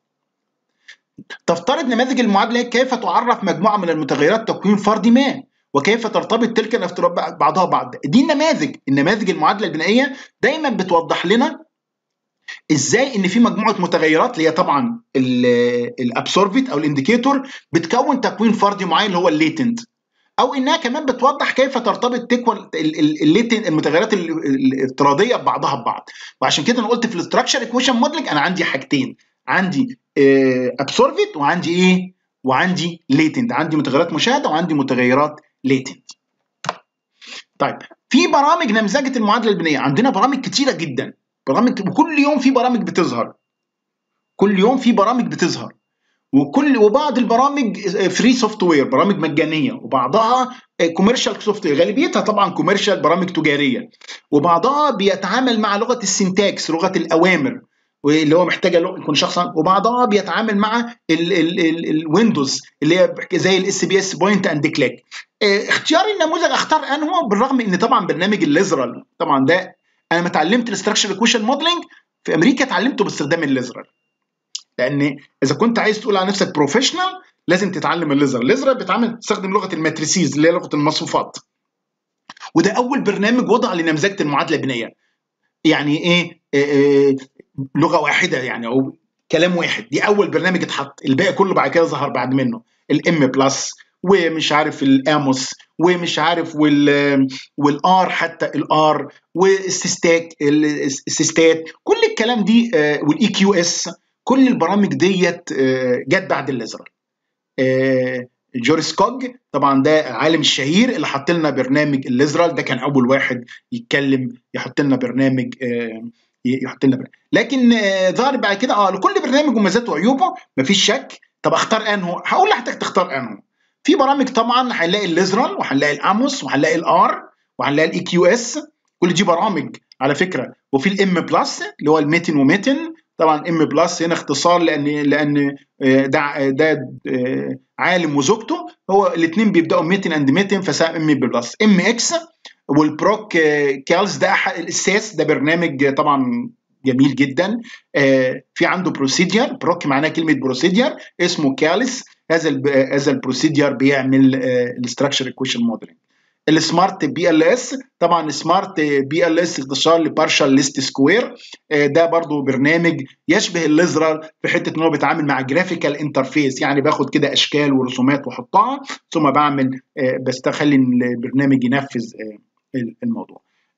تفترض نماذج المعادله كيف تعرف مجموعه من المتغيرات تكوين فردي ما وكيف ترتبط تلك الافتراضات بعضها بعض دي النماذج النماذج المعادله البنائيه دايما بتوضح لنا ازاي ان في مجموعه متغيرات اللي هي طبعا الابسورفيت او الانديكيتور بتكون تكوين فردي معين اللي هو الليتنت او انها كمان بتوضح كيف ترتبط تكون الليتنت المتغيرات الافتراضيه ببعضها ببعض وعشان كده انا قلت في الاستراكشر ايكويشن موديلنج انا عندي حاجتين عندي ابسورفيت وعندي ايه وعندي ليتنت عندي متغيرات مشاهده وعندي متغيرات ليتنت طيب في برامج نمذجه المعادله البنائيه عندنا برامج كتيره جدا برامج وكل يوم في برامج بتظهر كل يوم في برامج بتظهر وكل وبعض البرامج فري سوفت وير برامج مجانيه وبعضها كوميرشال سوفت وير غالبيتها طبعا كوميرشال برامج تجاريه وبعضها بيتعامل مع لغه السنتاكس لغه الاوامر واللي هو محتاجه يكون شخصا وبعضها بيتعامل مع الويندوز اللي هي زي الاس بي اس بوينت اند كليك اختيار النموذج اختار انه بالرغم ان طبعا برنامج الليزرال طبعا ده انا ما اتعلمت الاستراكشر ايكويشن موديلنج في امريكا اتعلمته باستخدام الليزرال لان اذا كنت عايز تقول على نفسك بروفيشنال لازم تتعلم الليزرال الليزرال بيتعامل بيستخدم لغه الماتريسيز اللي هي لغه المصفوفات وده اول برنامج وضع لنمذجه المعادله البنائيه يعني ايه, إيه, إيه لغه واحده يعني او كلام واحد دي اول برنامج اتحط الباقي كله بعد كده ظهر بعد منه الام بلس ومش عارف الاموس ومش عارف وال والار حتى الار والسيستات السيستات كل الكلام دي والاي كيو اس كل البرامج ديت جت بعد الليزر جوريس كوج طبعا ده العالم الشهير اللي حط لنا برنامج الليزرال ده كان اول واحد يتكلم يحط لنا برنامج يحط لنا برنامج لكن ظهر بعد كده اه لكل برنامج مميزاته وعيوبه مفيش شك طب اختار انه هقول لحضرتك تختار انه في برامج طبعا هنلاقي الليزرال وهنلاقي الاموس وهنلاقي الار وهنلاقي الاي كيو اس كل دي برامج على فكره وفي الام بلس اللي هو الميتن وميتن طبعا ام بلس هنا اختصار لان لان ده ده عالم وزوجته هو الاثنين بيبداوا ميتن اند ميتن فسام ام بلس ام اكس والبروك كالز ده الساس ده برنامج طبعا جميل جدا في عنده بروسيدير بروك معناه كلمه بروسيدير اسمه كاليس هذا هذا البروسيدير بيعمل الاستراكشر ايكويشن موديلنج السمارت بي ال اس طبعا سمارت بي ال اس اختصار لبارشال ليست سكوير ده برضو برنامج يشبه الليزرال في حته ان هو بيتعامل مع جرافيكال انترفيس يعني باخد كده اشكال ورسومات واحطها ثم بعمل بستخلي البرنامج ينفذ الموضوع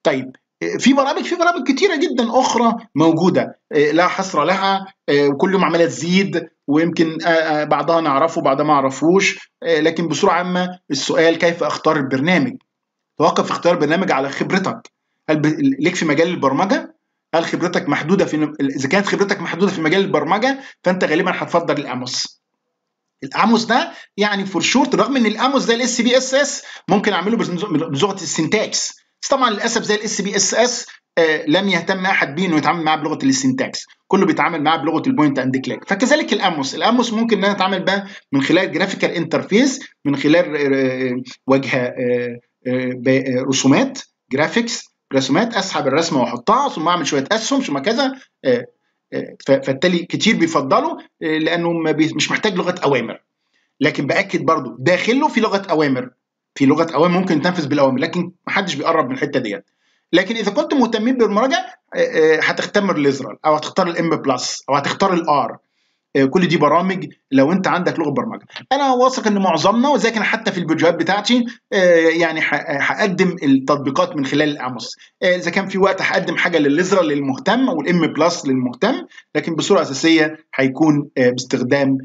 طيب في برامج في برامج كتيرة جدا أخرى موجودة لا حصر لها وكل يوم عمالة تزيد ويمكن بعضها نعرفه بعضها ما نعرفوش لكن بصورة عامة السؤال كيف أختار البرنامج توقف اختيار البرنامج على خبرتك هل ليك في مجال البرمجة هل خبرتك محدودة في إذا كانت خبرتك محدودة في مجال البرمجة فأنت غالبا هتفضل الأموس الاموس ده يعني فور شورت رغم ان الاموس ده الاس بي اس اس ممكن اعمله بلغه السنتاكس بس طبعا للاسف زي الاس بي اس اس لم يهتم احد بيه انه يتعامل معاه بلغه السنتاكس كله بيتعامل معاه بلغه البوينت اند كليك فكذلك الاموس الاموس ممكن ان انا اتعامل بقى من خلال جرافيكال انترفيس من خلال واجهه رسومات جرافيكس رسومات اسحب الرسمه واحطها ثم اعمل شويه اسهم ثم كذا فبالتالي كتير بيفضلوا لانه مش محتاج لغه اوامر لكن باكد برضو داخله في لغه اوامر في لغه اوامر ممكن تنفذ بالاوامر لكن محدش بيقرب من الحته ديت لكن اذا كنت مهتمين بالمراجعه هتختار الليزرال او هتختار الام بلس او هتختار الار كل دي برامج لو انت عندك لغه برمجه انا واثق ان معظمنا وزي كان حتى في الفيديوهات بتاعتي يعني هقدم التطبيقات من خلال الاموس اذا كان في وقت هقدم حاجه للليزرال للمهتم او الام بلس للمهتم لكن بصوره اساسيه هيكون باستخدام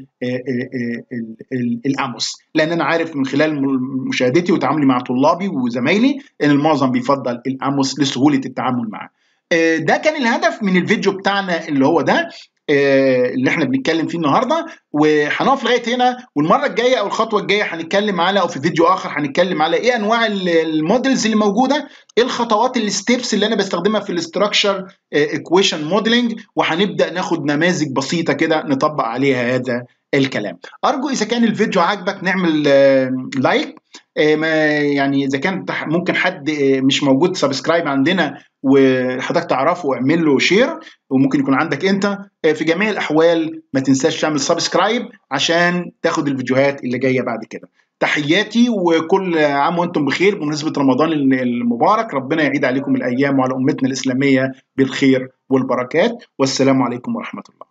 الاموس لان انا عارف من خلال مشاهدتي وتعاملي مع طلابي وزمايلي ان المعظم بيفضل الاموس لسهوله التعامل معه ده كان الهدف من الفيديو بتاعنا اللي هو ده اللي احنا بنتكلم فيه النهارده وهنقف لغايه هنا والمره الجايه او الخطوه الجايه هنتكلم على او في فيديو اخر هنتكلم على ايه انواع المودلز اللي موجوده ايه الخطوات الستبس اللي انا بستخدمها في الاستراكشر ايكويشن موديلنج وهنبدا ناخد نماذج بسيطه كده نطبق عليها هذا الكلام ارجو اذا كان الفيديو عاجبك نعمل لايك يعني اذا كان ممكن حد مش موجود سبسكرايب عندنا وحضرتك تعرفه اعمل له شير وممكن يكون عندك انت في جميع الاحوال ما تنساش تعمل سبسكرايب عشان تاخد الفيديوهات اللي جايه بعد كده تحياتي وكل عام وانتم بخير بمناسبه رمضان المبارك ربنا يعيد عليكم الايام وعلى امتنا الاسلاميه بالخير والبركات والسلام عليكم ورحمه الله